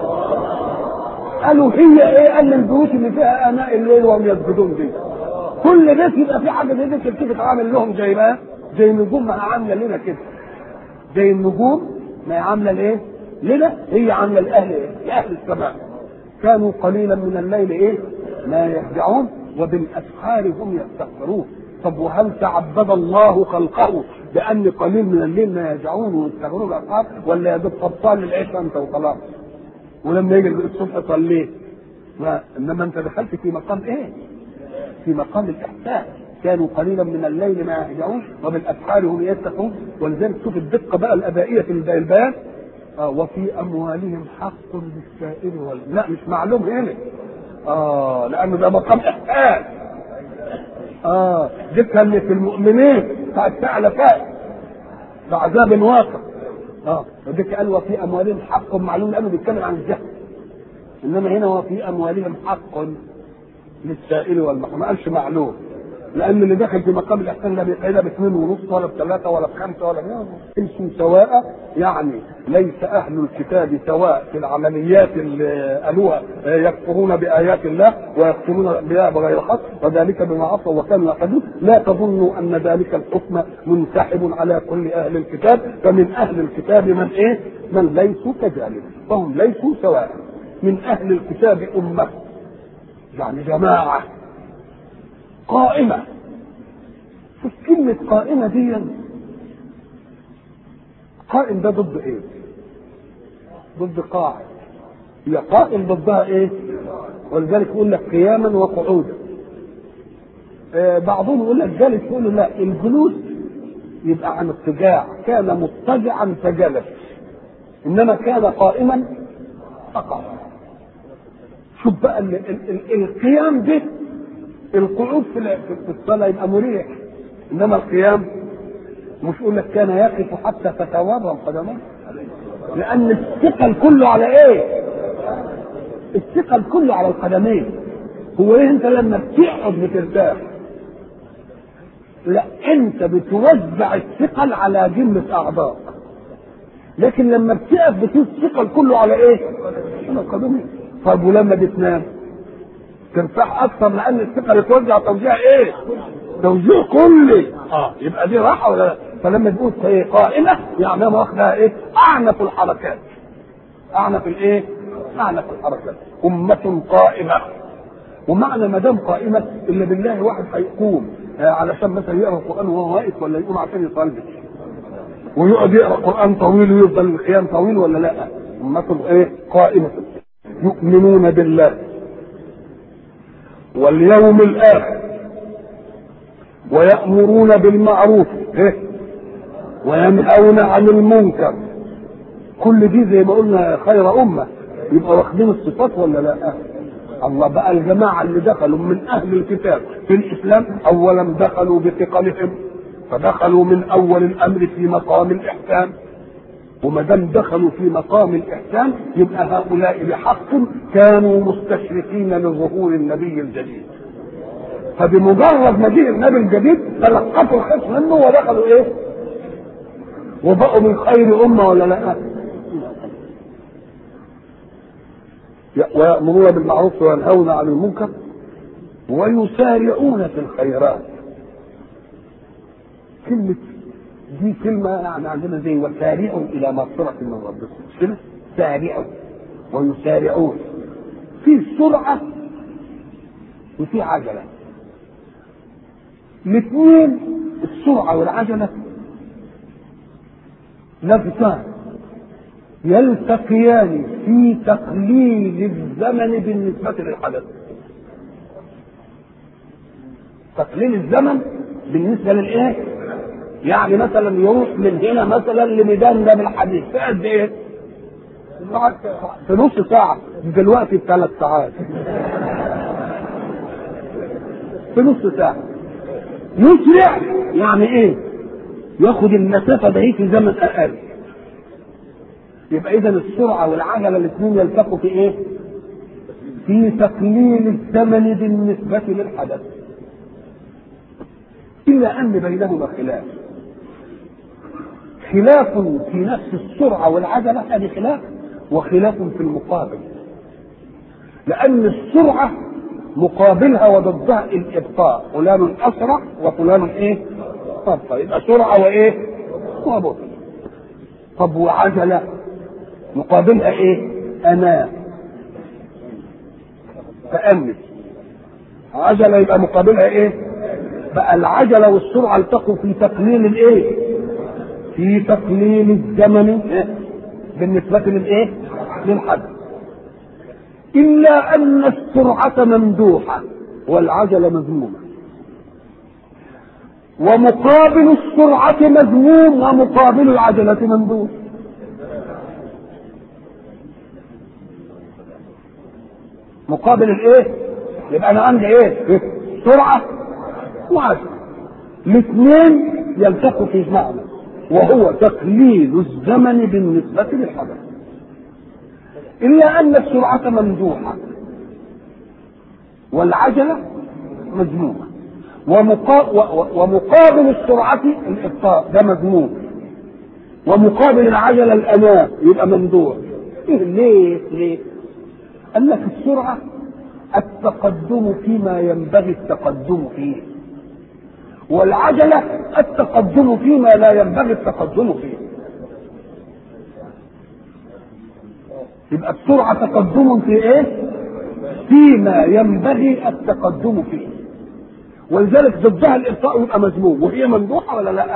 قالوا هي ايه؟ قال البيوت اللي فيها آناء الليل وهم يسجدون دي كل بيت يبقى في حاجه زي دي تلتفت عامل لهم زي ما زي النجوم ما عامله لنا كده زي النجوم ما هي عامله لايه؟ لنا هي عامله لاهل ايه؟ لاهل السماء كانوا قليلا من الليل ايه؟ ما يهجعون وبالاسحار هم يستغفرون طب وهل تعبد الله خلقه بان قليل من الليل ما يهجعون ويستغفرون الاسحار ولا يا دوب طبطان للعشاء انت وخلاص ولما يجي الصبح صليه انما انت دخلت في مقام ايه؟ في مقام الإحسان كانوا قليلا من الليل ما يهجعون وبالأسحار هم يتقون ولذلك شوف الدقة بقى الأدائية في البيان آه وفي أموالهم حق للسائل وال لا مش معلوم هنا آه لأنه ده مقام إحسان آه ذكر اللي في المؤمنين بتاع الساعة فائت بعذاب واقع اه وذلك قال وفي أموالهم حق معلوم لأنه بيتكلم عن الجهل إنما هنا وفي أموالهم حق للسائل والمحروم ما قالش معلوم لان اللي داخل في مقام الاحسان لا بيقيدها باثنين ونص ولا بثلاثه ولا بخمسه ولا ليسوا سواء يعني ليس اهل الكتاب سواء في العمليات اللي قالوها يكفرون بايات الله ويقتلون بها بغير حق وذلك بما عصوا وكانوا يعتدون لا تظنوا ان ذلك الحكم منسحب على كل اهل الكتاب فمن اهل الكتاب من ايه؟ من ليسوا كذلك فهم ليسوا سواء من اهل الكتاب امه يعني جماعة قائمة شوف كلمة قائمة دي قائم ده ضد ايه؟ ضد قاعد هي قائم ضدها ايه؟ ولذلك يقول لك قياما وقعودا آه بعضهم يقول لك جالس يقول لا الجلوس يبقى عن اضطجاع كان مضطجعا فجلس انما كان قائما فقط شوف بقى ال ال ال القيام ده القعود في في الصلاه يبقى مريح انما القيام مش يقول لك كان يقف حتى تتورم قدمه لان الثقل كله على ايه؟ الثقل كله على القدمين هو ايه انت لما بتقعد بترتاح لا انت بتوزع الثقل على جمله اعضاء لكن لما بتقف بتقف الثقل كله على ايه؟ على القدمين طب ولما بتنام ترتاح اكثر لان الثقل يتوزع توزيع ايه؟ توزيع كلي اه يبقى دي راحه ولا لا؟ فلما تقول ايه قائمه يعني انا واخدها ايه؟ اعنف الحركات اعنف الايه؟ معنى في الحركه امه قائمه ومعنى ما دام قائمه الا بالله واحد هيقوم آه، علشان مثلا يقرا القران وهو واقف ولا يقوم عشان يصلي ويقعد يقرا قران طويل ويفضل القيام طويل ولا لا امه ايه قائمه يؤمنون بالله واليوم الاخر ويأمرون بالمعروف إيه؟ وينهون عن المنكر كل دي زي ما قلنا خير أمة يبقى واخدين الصفات ولا لا؟ الله بقى الجماعة اللي دخلوا من أهل الكتاب في الإسلام أولا دخلوا بثقلهم فدخلوا من أول الأمر في مقام الإحسان وما دام دخلوا في مقام الإحسان يبقى هؤلاء بحق كانوا مستشرفين لظهور النبي الجديد فبمجرد مجيء النبي الجديد تلقفوا الخصم منه ودخلوا ايه؟ وبقوا من خير امه ولا لا؟ ويأمرون بالمعروف وينهون عن المنكر ويسارعون في الخيرات كلمة دي كلمة يعني عندنا زي وسارعوا إلى مغفرة من ربكم مش كده؟ سارعوا ويسارعون في سرعة وفي عجلة الاثنين السرعة والعجلة لفتان يلتقيان في تقليل الزمن بالنسبة للحدث تقليل الزمن بالنسبة للإيه؟ يعني مثلا يروح من هنا مثلا لميدان ده بالحديث في قد إيه؟ في نص ساعة دلوقتي بثلاث ساعات في نص ساعة يسرع يعني ايه ياخد المسافه ده في زمن اقل يبقى اذا السرعه والعجله الاثنين يلتقوا في ايه في تقليل الزمن بالنسبه للحدث الا ان بينهما خلاف خلاف في نفس السرعه والعجله هذه خلاف وخلاف في المقابل لان السرعه مقابلها وضدها الابطاء فلان اسرع وفلان ايه ابطا يبقى سرعه وايه وبطء طب وعجله مقابلها ايه امان تأنس عجله يبقى مقابلها ايه بقى العجله والسرعه التقوا في تقليل الايه في تقليل الزمن إيه؟ بالنسبه للايه للحدث إلا أن السرعة ممدوحة والعجلة مذمومة ومقابل السرعة مذموم ومقابل العجلة ممدوح مقابل الايه؟ يبقى انا عندي ايه؟ سرعة وعجلة الاثنين يلتقوا في معنى وهو تقليل الزمن بالنسبة للحدث إلا أن السرعة ممدوحة والعجلة مذمومة ومقا... ومقابل السرعة الإبطاء ده مذموم ومقابل العجلة الأمان يبقى ممدوح إيه ليه؟ ليه؟ قال لك السرعة التقدم فيما ينبغي التقدم فيه والعجلة التقدم فيما لا ينبغي التقدم فيه يبقى السرعة تقدم في ايه؟ فيما ينبغي التقدم فيه ولذلك ضدها الإبطاء يبقى مذموم وهي ممدوحة ولا لا؟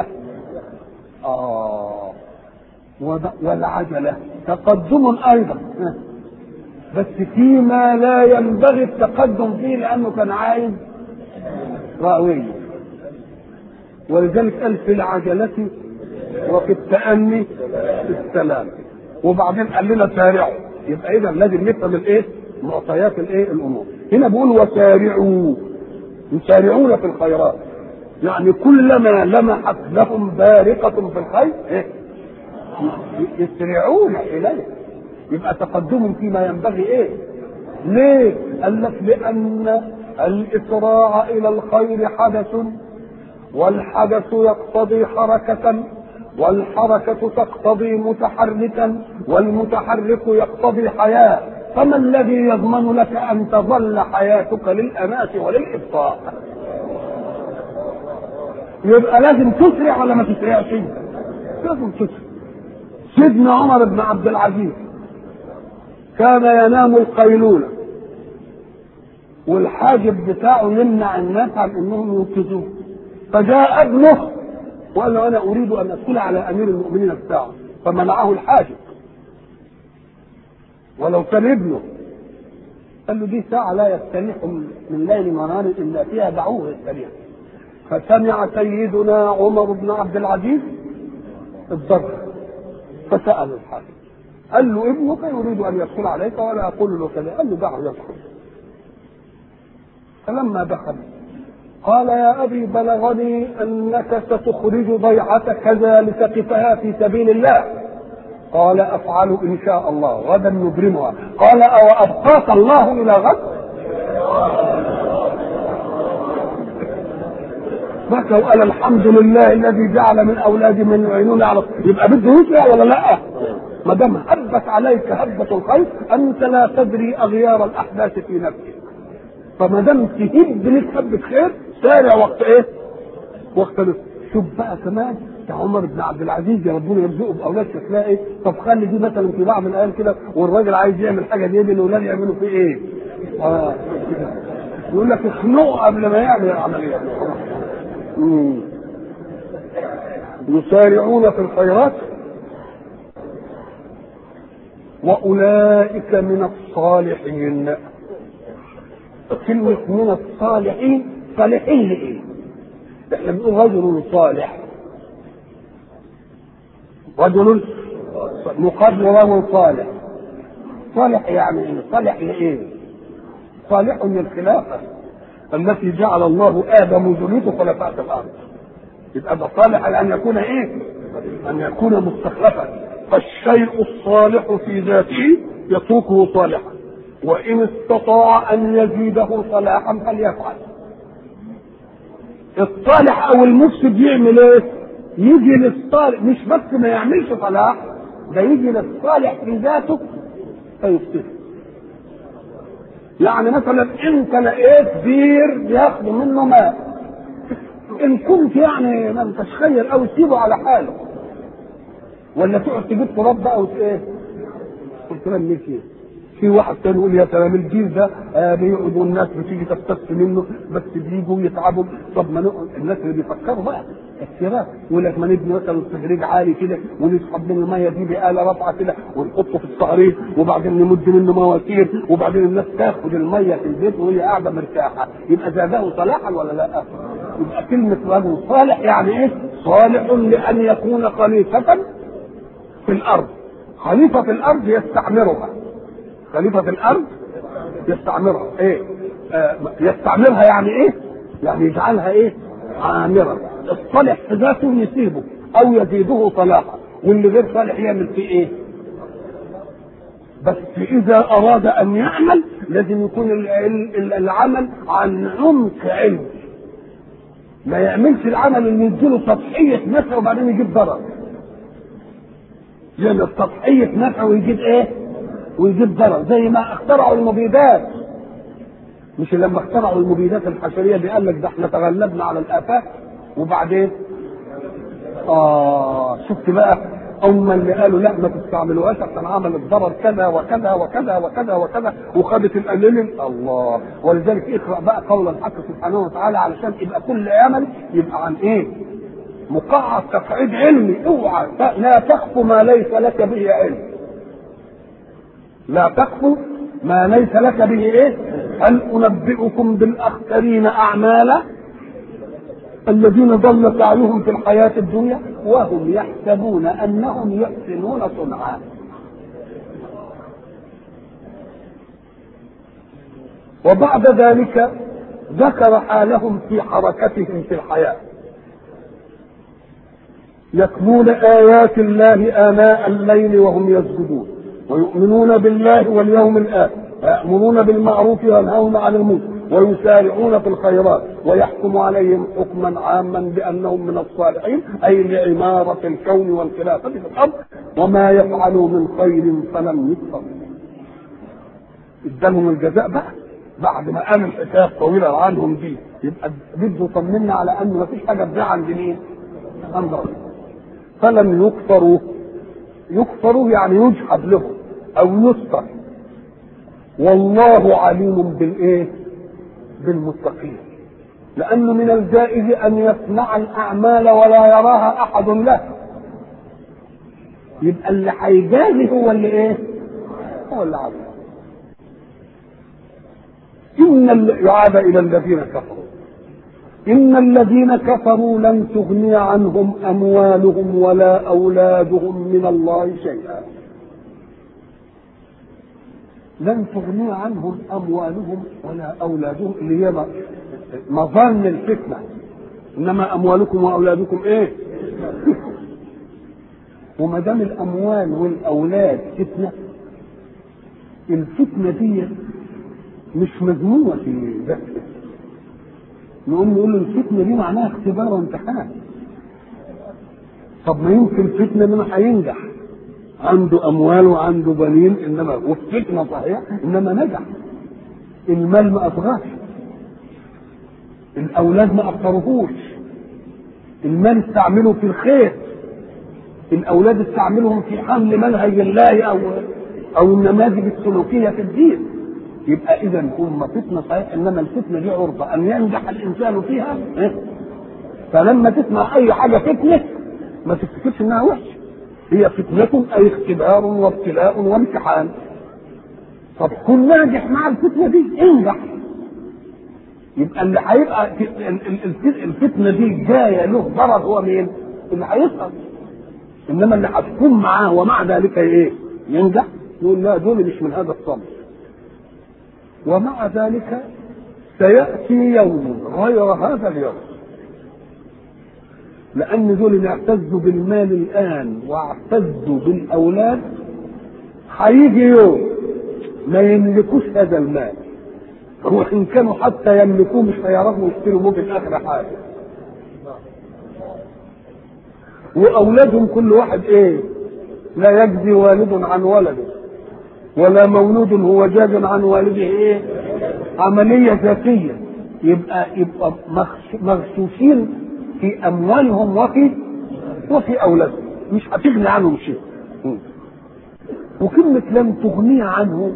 آه والعجلة تقدم أيضا بس فيما لا ينبغي التقدم فيه لأنه كان عايز راوية ولذلك قال في العجلة وفي التأني السلام وبعدين قال لنا سارعوا يبقى اذا لازم نفهم الايه؟ معطيات الايه؟ الامور. هنا بيقول وسارعوا يسارعون في الخيرات. يعني كلما لمحت لهم بارقة في الخير إيه؟ يسرعون إليه يبقى تقدم فيما ينبغي إيه؟ ليه؟ قال لك لأن الإسراع إلى الخير حدث والحدث يقتضي حركة والحركة تقتضي متحركا والمتحرك يقتضي حياة فما الذي يضمن لك أن تظل حياتك للأناس وللإبطاء يبقى لازم تسرع ولا ما تسرعش لازم تسرع سيدنا عمر بن عبد العزيز كان ينام القيلولة والحاجب بتاعه يمنع الناس عن انهم يوقظوه فجاء ابنه وقال له انا اريد ان ادخل على امير المؤمنين بتاعه فمنعه الحاجب ولو كان ابنه قال له دي ساعة لا يستريح من ليل ونهار إلا فيها دعوه يستريح فسمع سيدنا عمر بن عبد العزيز الضرب فسأل الحاكم قال له ابنك يريد أن يدخل عليك ولا أقول له كذا قال له دعه يدخل فلما دخل قال يا أبي بلغني أنك ستخرج ضيعة كذا لتقفها في سبيل الله قال افعل ان شاء الله غدا نبرمها قال او ابقاك الله الى غد بكى وقال الحمد لله الذي جعل من اولادي من يعينون على يبقى بده يسرع ولا لا؟ ما دام هبت عليك هبه الخير انت لا تدري اغيار الاحداث في نفسك فما دام تهب لك هبه خير سارع وقت ايه؟ وقت نفسك شوف بقى كمان ده عمر بن عبد العزيز يا ربنا يرزقه باولاد شكلها ايه؟ طب خلي دي مثلا في بعض الايام كده والراجل عايز يعمل حاجه دي الاولاد يعملوا فيه ايه؟ اه يقول لك اخنقه قبل ما يعمل العمليه مم. يسارعون في الخيرات واولئك من الصالحين كلمه من الصالحين صالحين لايه؟ احنا بنقول رجل صالح رجل مقابل رجل صالح صالح يعني ايه؟ صالح لايه؟ صالح للخلافه التي جعل الله ادم ذريته خلفاء في الارض يبقى ده صالح لان يكون ايه؟ ان يكون مستخلفا فالشيء الصالح في ذاته يتركه صالحا وان استطاع ان يزيده صلاحا فليفعل الصالح او المفسد يعمل ايه؟ يجي للصالح مش بس ما يعملش صلاح ده يجي للصالح في ذاته فيفسده يعني مثلا انت لقيت بير بياخدوا منه ماء ان كنت يعني ما انتش خير او تسيبه على حاله ولا تقعد تجيب تراب بقى وت ايه قلت له ليه كده في واحد تاني يقول يا سلام الجيل ده آه بيقعدوا الناس بتيجي تفتش منه بس بيجوا يتعبوا طب ما نقعد الناس اللي بيفكروا بقى السباق يقول لك ما نبني مثلا تدريج عالي كده ونسحب من الميه دي بآلة رافعه كده ونحطه في الصهريج وبعدين نمد منه مواسير وبعدين الناس تاخد الميه في البيت وهي قاعده مرتاحه يبقى زاده صلاحا ولا لا؟ يبقى كلمه رجل صالح يعني ايه؟ صالح لان يكون خليفه في الارض خليفه في الارض يستعمرها خليفه في الارض يستعمرها ايه؟ آه يستعمرها يعني ايه؟ يعني يجعلها ايه؟ عامرا الصالح في ذاته يسيبه او يزيده صلاحا واللي غير صالح يعمل فيه ايه؟ بس اذا اراد ان يعمل لازم يكون العمل عن عمق علم ما يعملش العمل اللي يديله سطحيه نفع وبعدين يجيب ضرر يعمل سطحيه نفع ويجيب ايه؟ ويجيب ضرر زي ما اخترعوا المبيدات مش لما اخترعوا المبيدات الحشريه دي قال لك ده احنا تغلبنا على الافات وبعدين اه شفت بقى هم اللي قالوا لا ما تستعملوهاش عشان عملت ضرر كذا وكذا وكذا وكذا وكذا وخدت الانيلين الله ولذلك اقرا بقى قول الحق سبحانه وتعالى علشان يبقى كل عمل يبقى عن ايه؟ مقعد تقعيد علمي اوعى لا تخف ما ليس لك به علم لا تخف ما ليس لك به ايه؟ هل انبئكم بالاخسرين اعمالا الذين ضل سعيهم في الحياة الدنيا وهم يحسبون أنهم يحسنون صنعا وبعد ذلك ذكر حالهم في حركتهم في الحياة يتلون آيات الله آناء الليل وهم يسجدون ويؤمنون بالله واليوم الآخر ويأمرون بالمعروف وينهون عن المنكر ويسارعون في الخيرات ويحكم عليهم حكما عاما بانهم من الصالحين اي لعماره الكون والخلافه في الارض وما يفعلوا من خير فلن يكفر ادالهم الجزاء بقى بعد ما قام الحكايه الطويله عنهم دي يبقى بده يطمنا على ان ما فيش حاجه تضيع عند مين؟ عند ربنا فلن يكفروا يكفروا يعني يجحد لهم او يستر والله عليم بالايه بالمتقين لانه من الجائز ان يصنع الاعمال ولا يراها احد له يبقى اللي هيجازي هو اللي ايه هو اللي عارف ان ال- يعاد الى الذين كفروا ان الذين كفروا لن تغني عنهم اموالهم ولا اولادهم من الله شيئا لن تغني عنهم اموالهم ولا اولادهم اللي هي مظن الفتنه انما اموالكم واولادكم ايه وما دام الاموال والاولاد فتنه الفتنه دي مش مذمومه في ذاتها نقوم نقول الفتنه دي معناها اختبار وامتحان طب ما يمكن فتنه انما هينجح عنده اموال وعنده بنين انما والفتنه صحيح انما نجح المال ما اطغاش الاولاد ما اثروهوش المال استعمله في الخير الاولاد استعملهم في حمل منهج الله او او النماذج السلوكيه في الدين يبقى اذا هم فتنه صحيح انما الفتنه دي عرضه ان ينجح الانسان فيها إيه؟ فلما تسمع اي حاجه فتنه ما تفتكرش انها وحشه هي فتنة أي اختبار وابتلاء وامتحان طب كن ناجح مع الفتنة دي انجح يبقى اللي هيبقى الفتنة دي جاية له ضرر هو مين؟ اللي هيسقط انما اللي هتكون معاه ومع ذلك ايه؟ ينجح يقول لا دول مش من هذا الصنف ومع ذلك سيأتي يوم غير هذا اليوم لأن دول اللي اعتزوا بالمال الآن واعتزوا بالأولاد هيجي يوم ما يملكوش هذا المال وإن كانوا حتى يملكوه مش هيعرفوا يشتروا به في الآخرة حاجة وأولادهم كل واحد إيه؟ لا يجزي والد عن ولده ولا مولود هو جاز عن والده إيه؟ عملية ذاتية يبقى يبقى مغشوشين في اموالهم وفي وفي اولادهم مش هتغني عنهم شيء وكلمة لم تغني عنه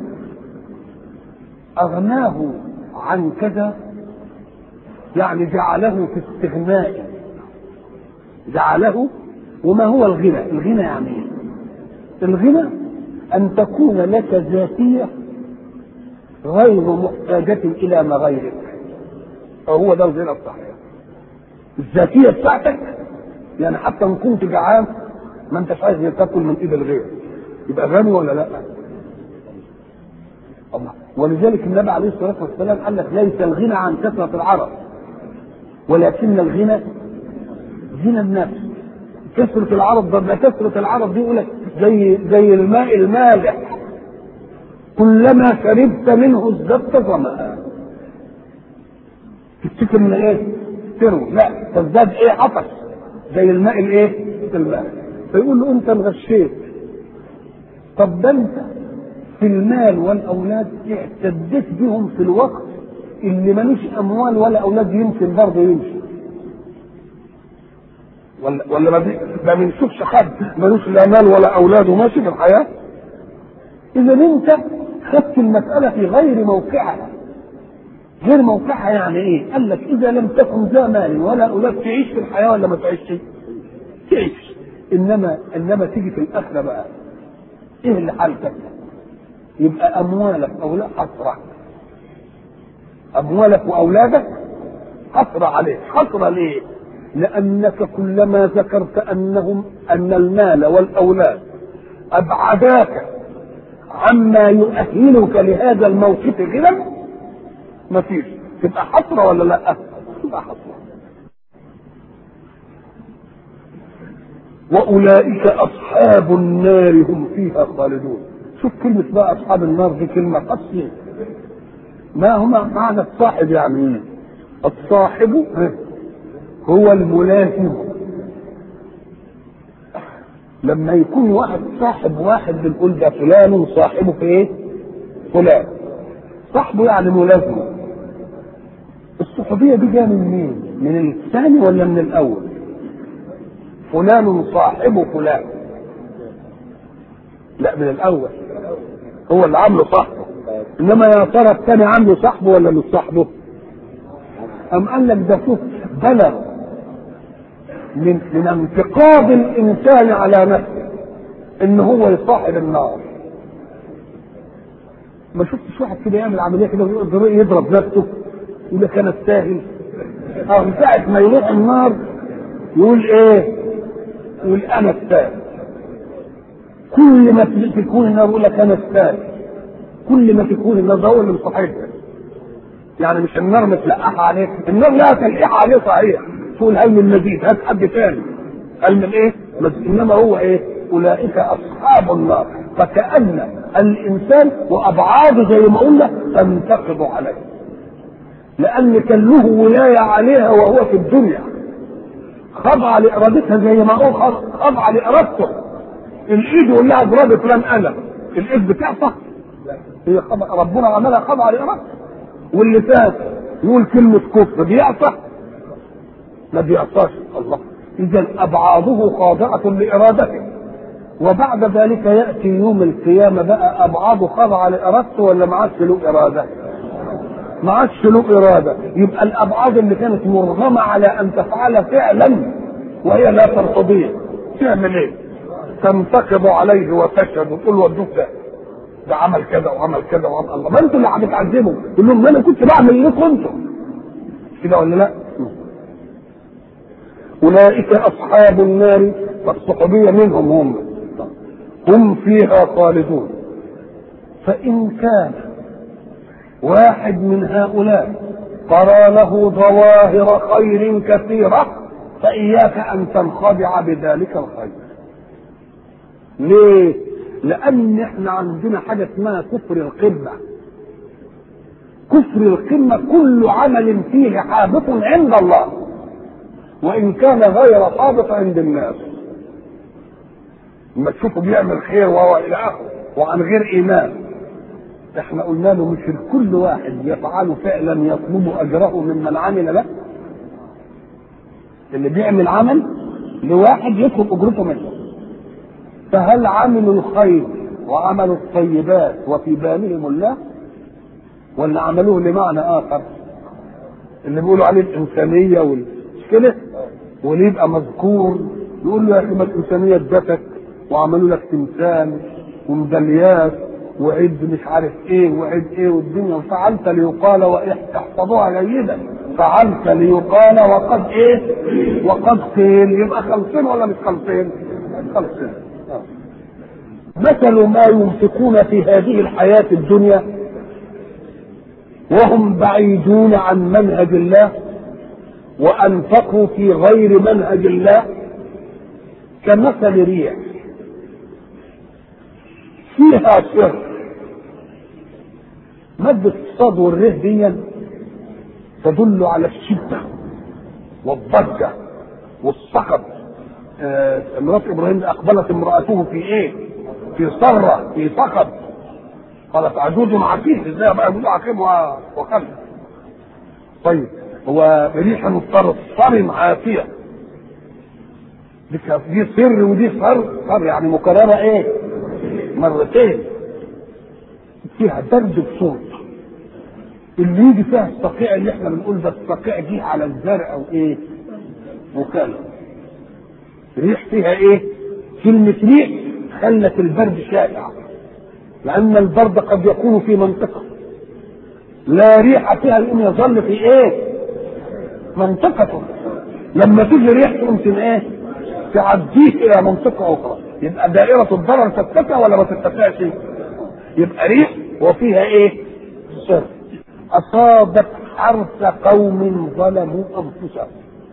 أغناه عن كذا يعني جعله في استغناء جعله وما هو الغنى؟ الغنى يعني ايه؟ الغنى أن تكون لك ذاتية غير محتاجة إلى ما غيرك هو ده الغنى الصحيح الذاتيه بتاعتك يعني حتى ان كنت جعان ما انتش عايز تاكل من ايد الغير يبقى غني ولا لا؟ الله ولذلك النبي عليه الصلاه والسلام قال لك ليس الغنى عن كثره العرب ولكن الغنى غنى النفس كثرة العرب ده كثرة العرب دي يقول لك زي زي الماء المالح كلما شربت منه ازددت ظمأ تفتكر من ايه؟ تروي لا تزداد ايه عطش زي الماء الايه الماء فيقول له انت انغشيت طب ده انت في المال والاولاد اعتديت بهم في الوقت اللي ملوش اموال ولا اولاد يمكن برضه يمشي ولا ولا ما, بي... ما بنشوفش حد ملوش لا مال ولا اولاد وماشي في الحياه اذا انت خدت المساله في غير موقعها غير موقعها يعني ايه؟ قال لك اذا لم تكن ذا مال ولا اولاد تعيش في الحياه ولا ما تعيش؟ تعيش انما انما تيجي في الاخره بقى ايه اللي حالتك؟ يبقى اموالك اولاد حسره اموالك واولادك حسره عليك حسره ليه؟ لانك كلما ذكرت انهم ان المال والاولاد ابعداك عما يؤهلك لهذا الموقف غنى ما فيش تبقى حسرة ولا لا تبقى حسرة وأولئك أصحاب النار هم فيها خالدون شوف كلمة بقى أصحاب النار دي كلمة قاسية ما هما معنى الصاحب يعني ايه؟ الصاحب هو الملازم لما يكون واحد صاحب واحد بنقول ده فلان صاحبه في ايه؟ فلان صاحبه يعني ملازمه الصحوبيه دي جايه من مين؟ من الثاني ولا من الاول؟ فلان صاحب فلان لا من الاول هو اللي عامله صاحبه انما يا ترى الثاني عنده صاحبه ولا مش صاحبه؟ أم قال لك ده شوف بلغ من من انتقاد الانسان على نفسه ان هو يصاحب النار ما شفتش واحد كده يعمل عمليه كده ويقدر يضرب نفسه يقول لك انا استاهل اه من ساعه ما يروح النار يقول ايه؟ يقول انا استاهل كل ما تكون النار يقول لك انا استاهل كل ما تكون النار ده هو اللي مصاحبها يعني مش النار متلقحه عليك النار لا تلقيح عليه صحيح تقول هل من مزيد هات حد ثاني هل من ايه مزيد. انما هو ايه اولئك اصحاب النار فكان الانسان وابعاده زي ما قلنا تنتقض عليه لان كان له ولايه عليها وهو في الدنيا خضع لارادتها زي ما هو خضع لارادته الايد يقول لها اضربي فلان قلم الايد بتعصى هي خضع ربنا عملها خضع لارادته واللسان يقول كلمة كفر بيعصى ما بيعصاش الله إذا أبعاضه خاضعة لإرادته وبعد ذلك يأتي يوم القيامة بقى أبعاضه خاضعة لإرادته ولا ما عادش له إرادة؟ ما عادش له إرادة يبقى الأبعاض اللي كانت مرغمة على أن تفعل فعلا وهي لا ترتضيه تعمل إيه؟ تنتقض عليه وتشهد وتقول ودوك ده ده عمل كذا وعمل كذا وعمل الله ما انتوا اللي هتتعذبوا يقول لهم ما انا كنت بعمل لكم انتم كده ولا لا؟ اولئك اصحاب النار فالصحوبيه منهم هم هم فيها خالدون فان كان واحد من هؤلاء ترى له ظواهر خير كثيره فاياك ان تنخدع بذلك الخير ليه لان احنا عندنا حاجه اسمها كفر القمه كفر القمه كل عمل فيه حابط عند الله وان كان غير حابط عند الناس لما تشوفه بيعمل خير وهو الى اخره وعن غير ايمان احنا قلنا له مش كل واحد يفعل فعلا يطلب اجره ممن عمل له اللي بيعمل عمل لواحد يطلب اجرته منه فهل عملوا الخير وعملوا الطيبات وفي بالهم الله ولا عملوه لمعنى اخر اللي بيقولوا عليه الانسانيه والمشكله واللي يبقى مذكور يقول له يا اخي ما الانسانيه ادتك وعملوا لك تمثال وميداليات وعد مش عارف ايه وعد ايه والدنيا وفعلت ليقال واحفظوها جيدا فعلت ليقال وقد ايه وقد قيل يبقى خلصين ولا مش خلصين؟ خلصين مثل ما ينفقون في هذه الحياة الدنيا وهم بعيدون عن منهج الله وأنفقوا في غير منهج الله كمثل ريح فيها سر مادة الصاد والره دي تدل على الشدة والضجة والصخب آه مرات ابراهيم اقبلت امراته في ايه؟ في صرة في صخب قالت عجوز عقيم ازاي بقى عجوز عقيم وخلف طيب هو ريح مضطر صرم عافية دي سر ودي صر صر يعني مكررة ايه؟ مرتين فيها برد بصوت اللي يجي فيها الصقيع اللي احنا بنقول ده الصقيع جه على الزرع او ايه؟ وكاله ريح فيها ايه؟ كلمة ريح خلت البرد شائع لأن البرد قد يكون في منطقة لا ريح فيها يقوم يظل في ايه؟ منطقته لما تيجي ريح تقوم ايه؟ تعديه إلى منطقة أخرى يبقى دائرة الضرر تتسع ولا ما تتسعش؟ يبقى ريح وفيها ايه؟ سر أصابت حرث قوم ظلموا أنفسهم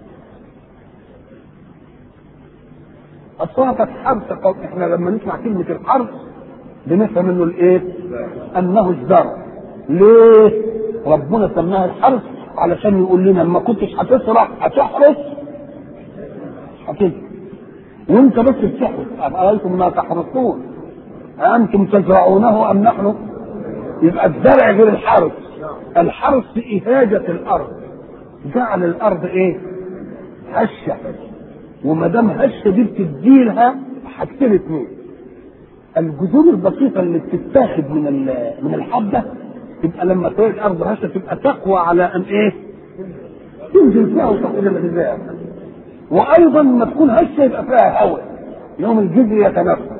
أصابت حرث قوم احنا لما نسمع كلمة الحرث بنفهم انه الايه؟ انه الزرع. ليه؟ ربنا سماها الحرث علشان يقول لنا لما كنتش هتزرع هتحرث هتزرع. وانت بس بتحرث أرأيتم ما تحرثون أأنتم تزرعونه أم نحن؟ يبقى الزرع غير الحرث. الحرث إهاجة الأرض. جعل الأرض إيه؟ هشة وما دام هشه دي بتدي لها حاجتين اثنين الجذور البسيطه اللي بتتاخد من من الحبه تبقى لما تلاقي الارض هشه تبقى تقوى على ان ايه؟ تنزل فيها وتاخد الغذاء وايضا لما تكون هشه يبقى فيها هواء يوم الجذر يتنفس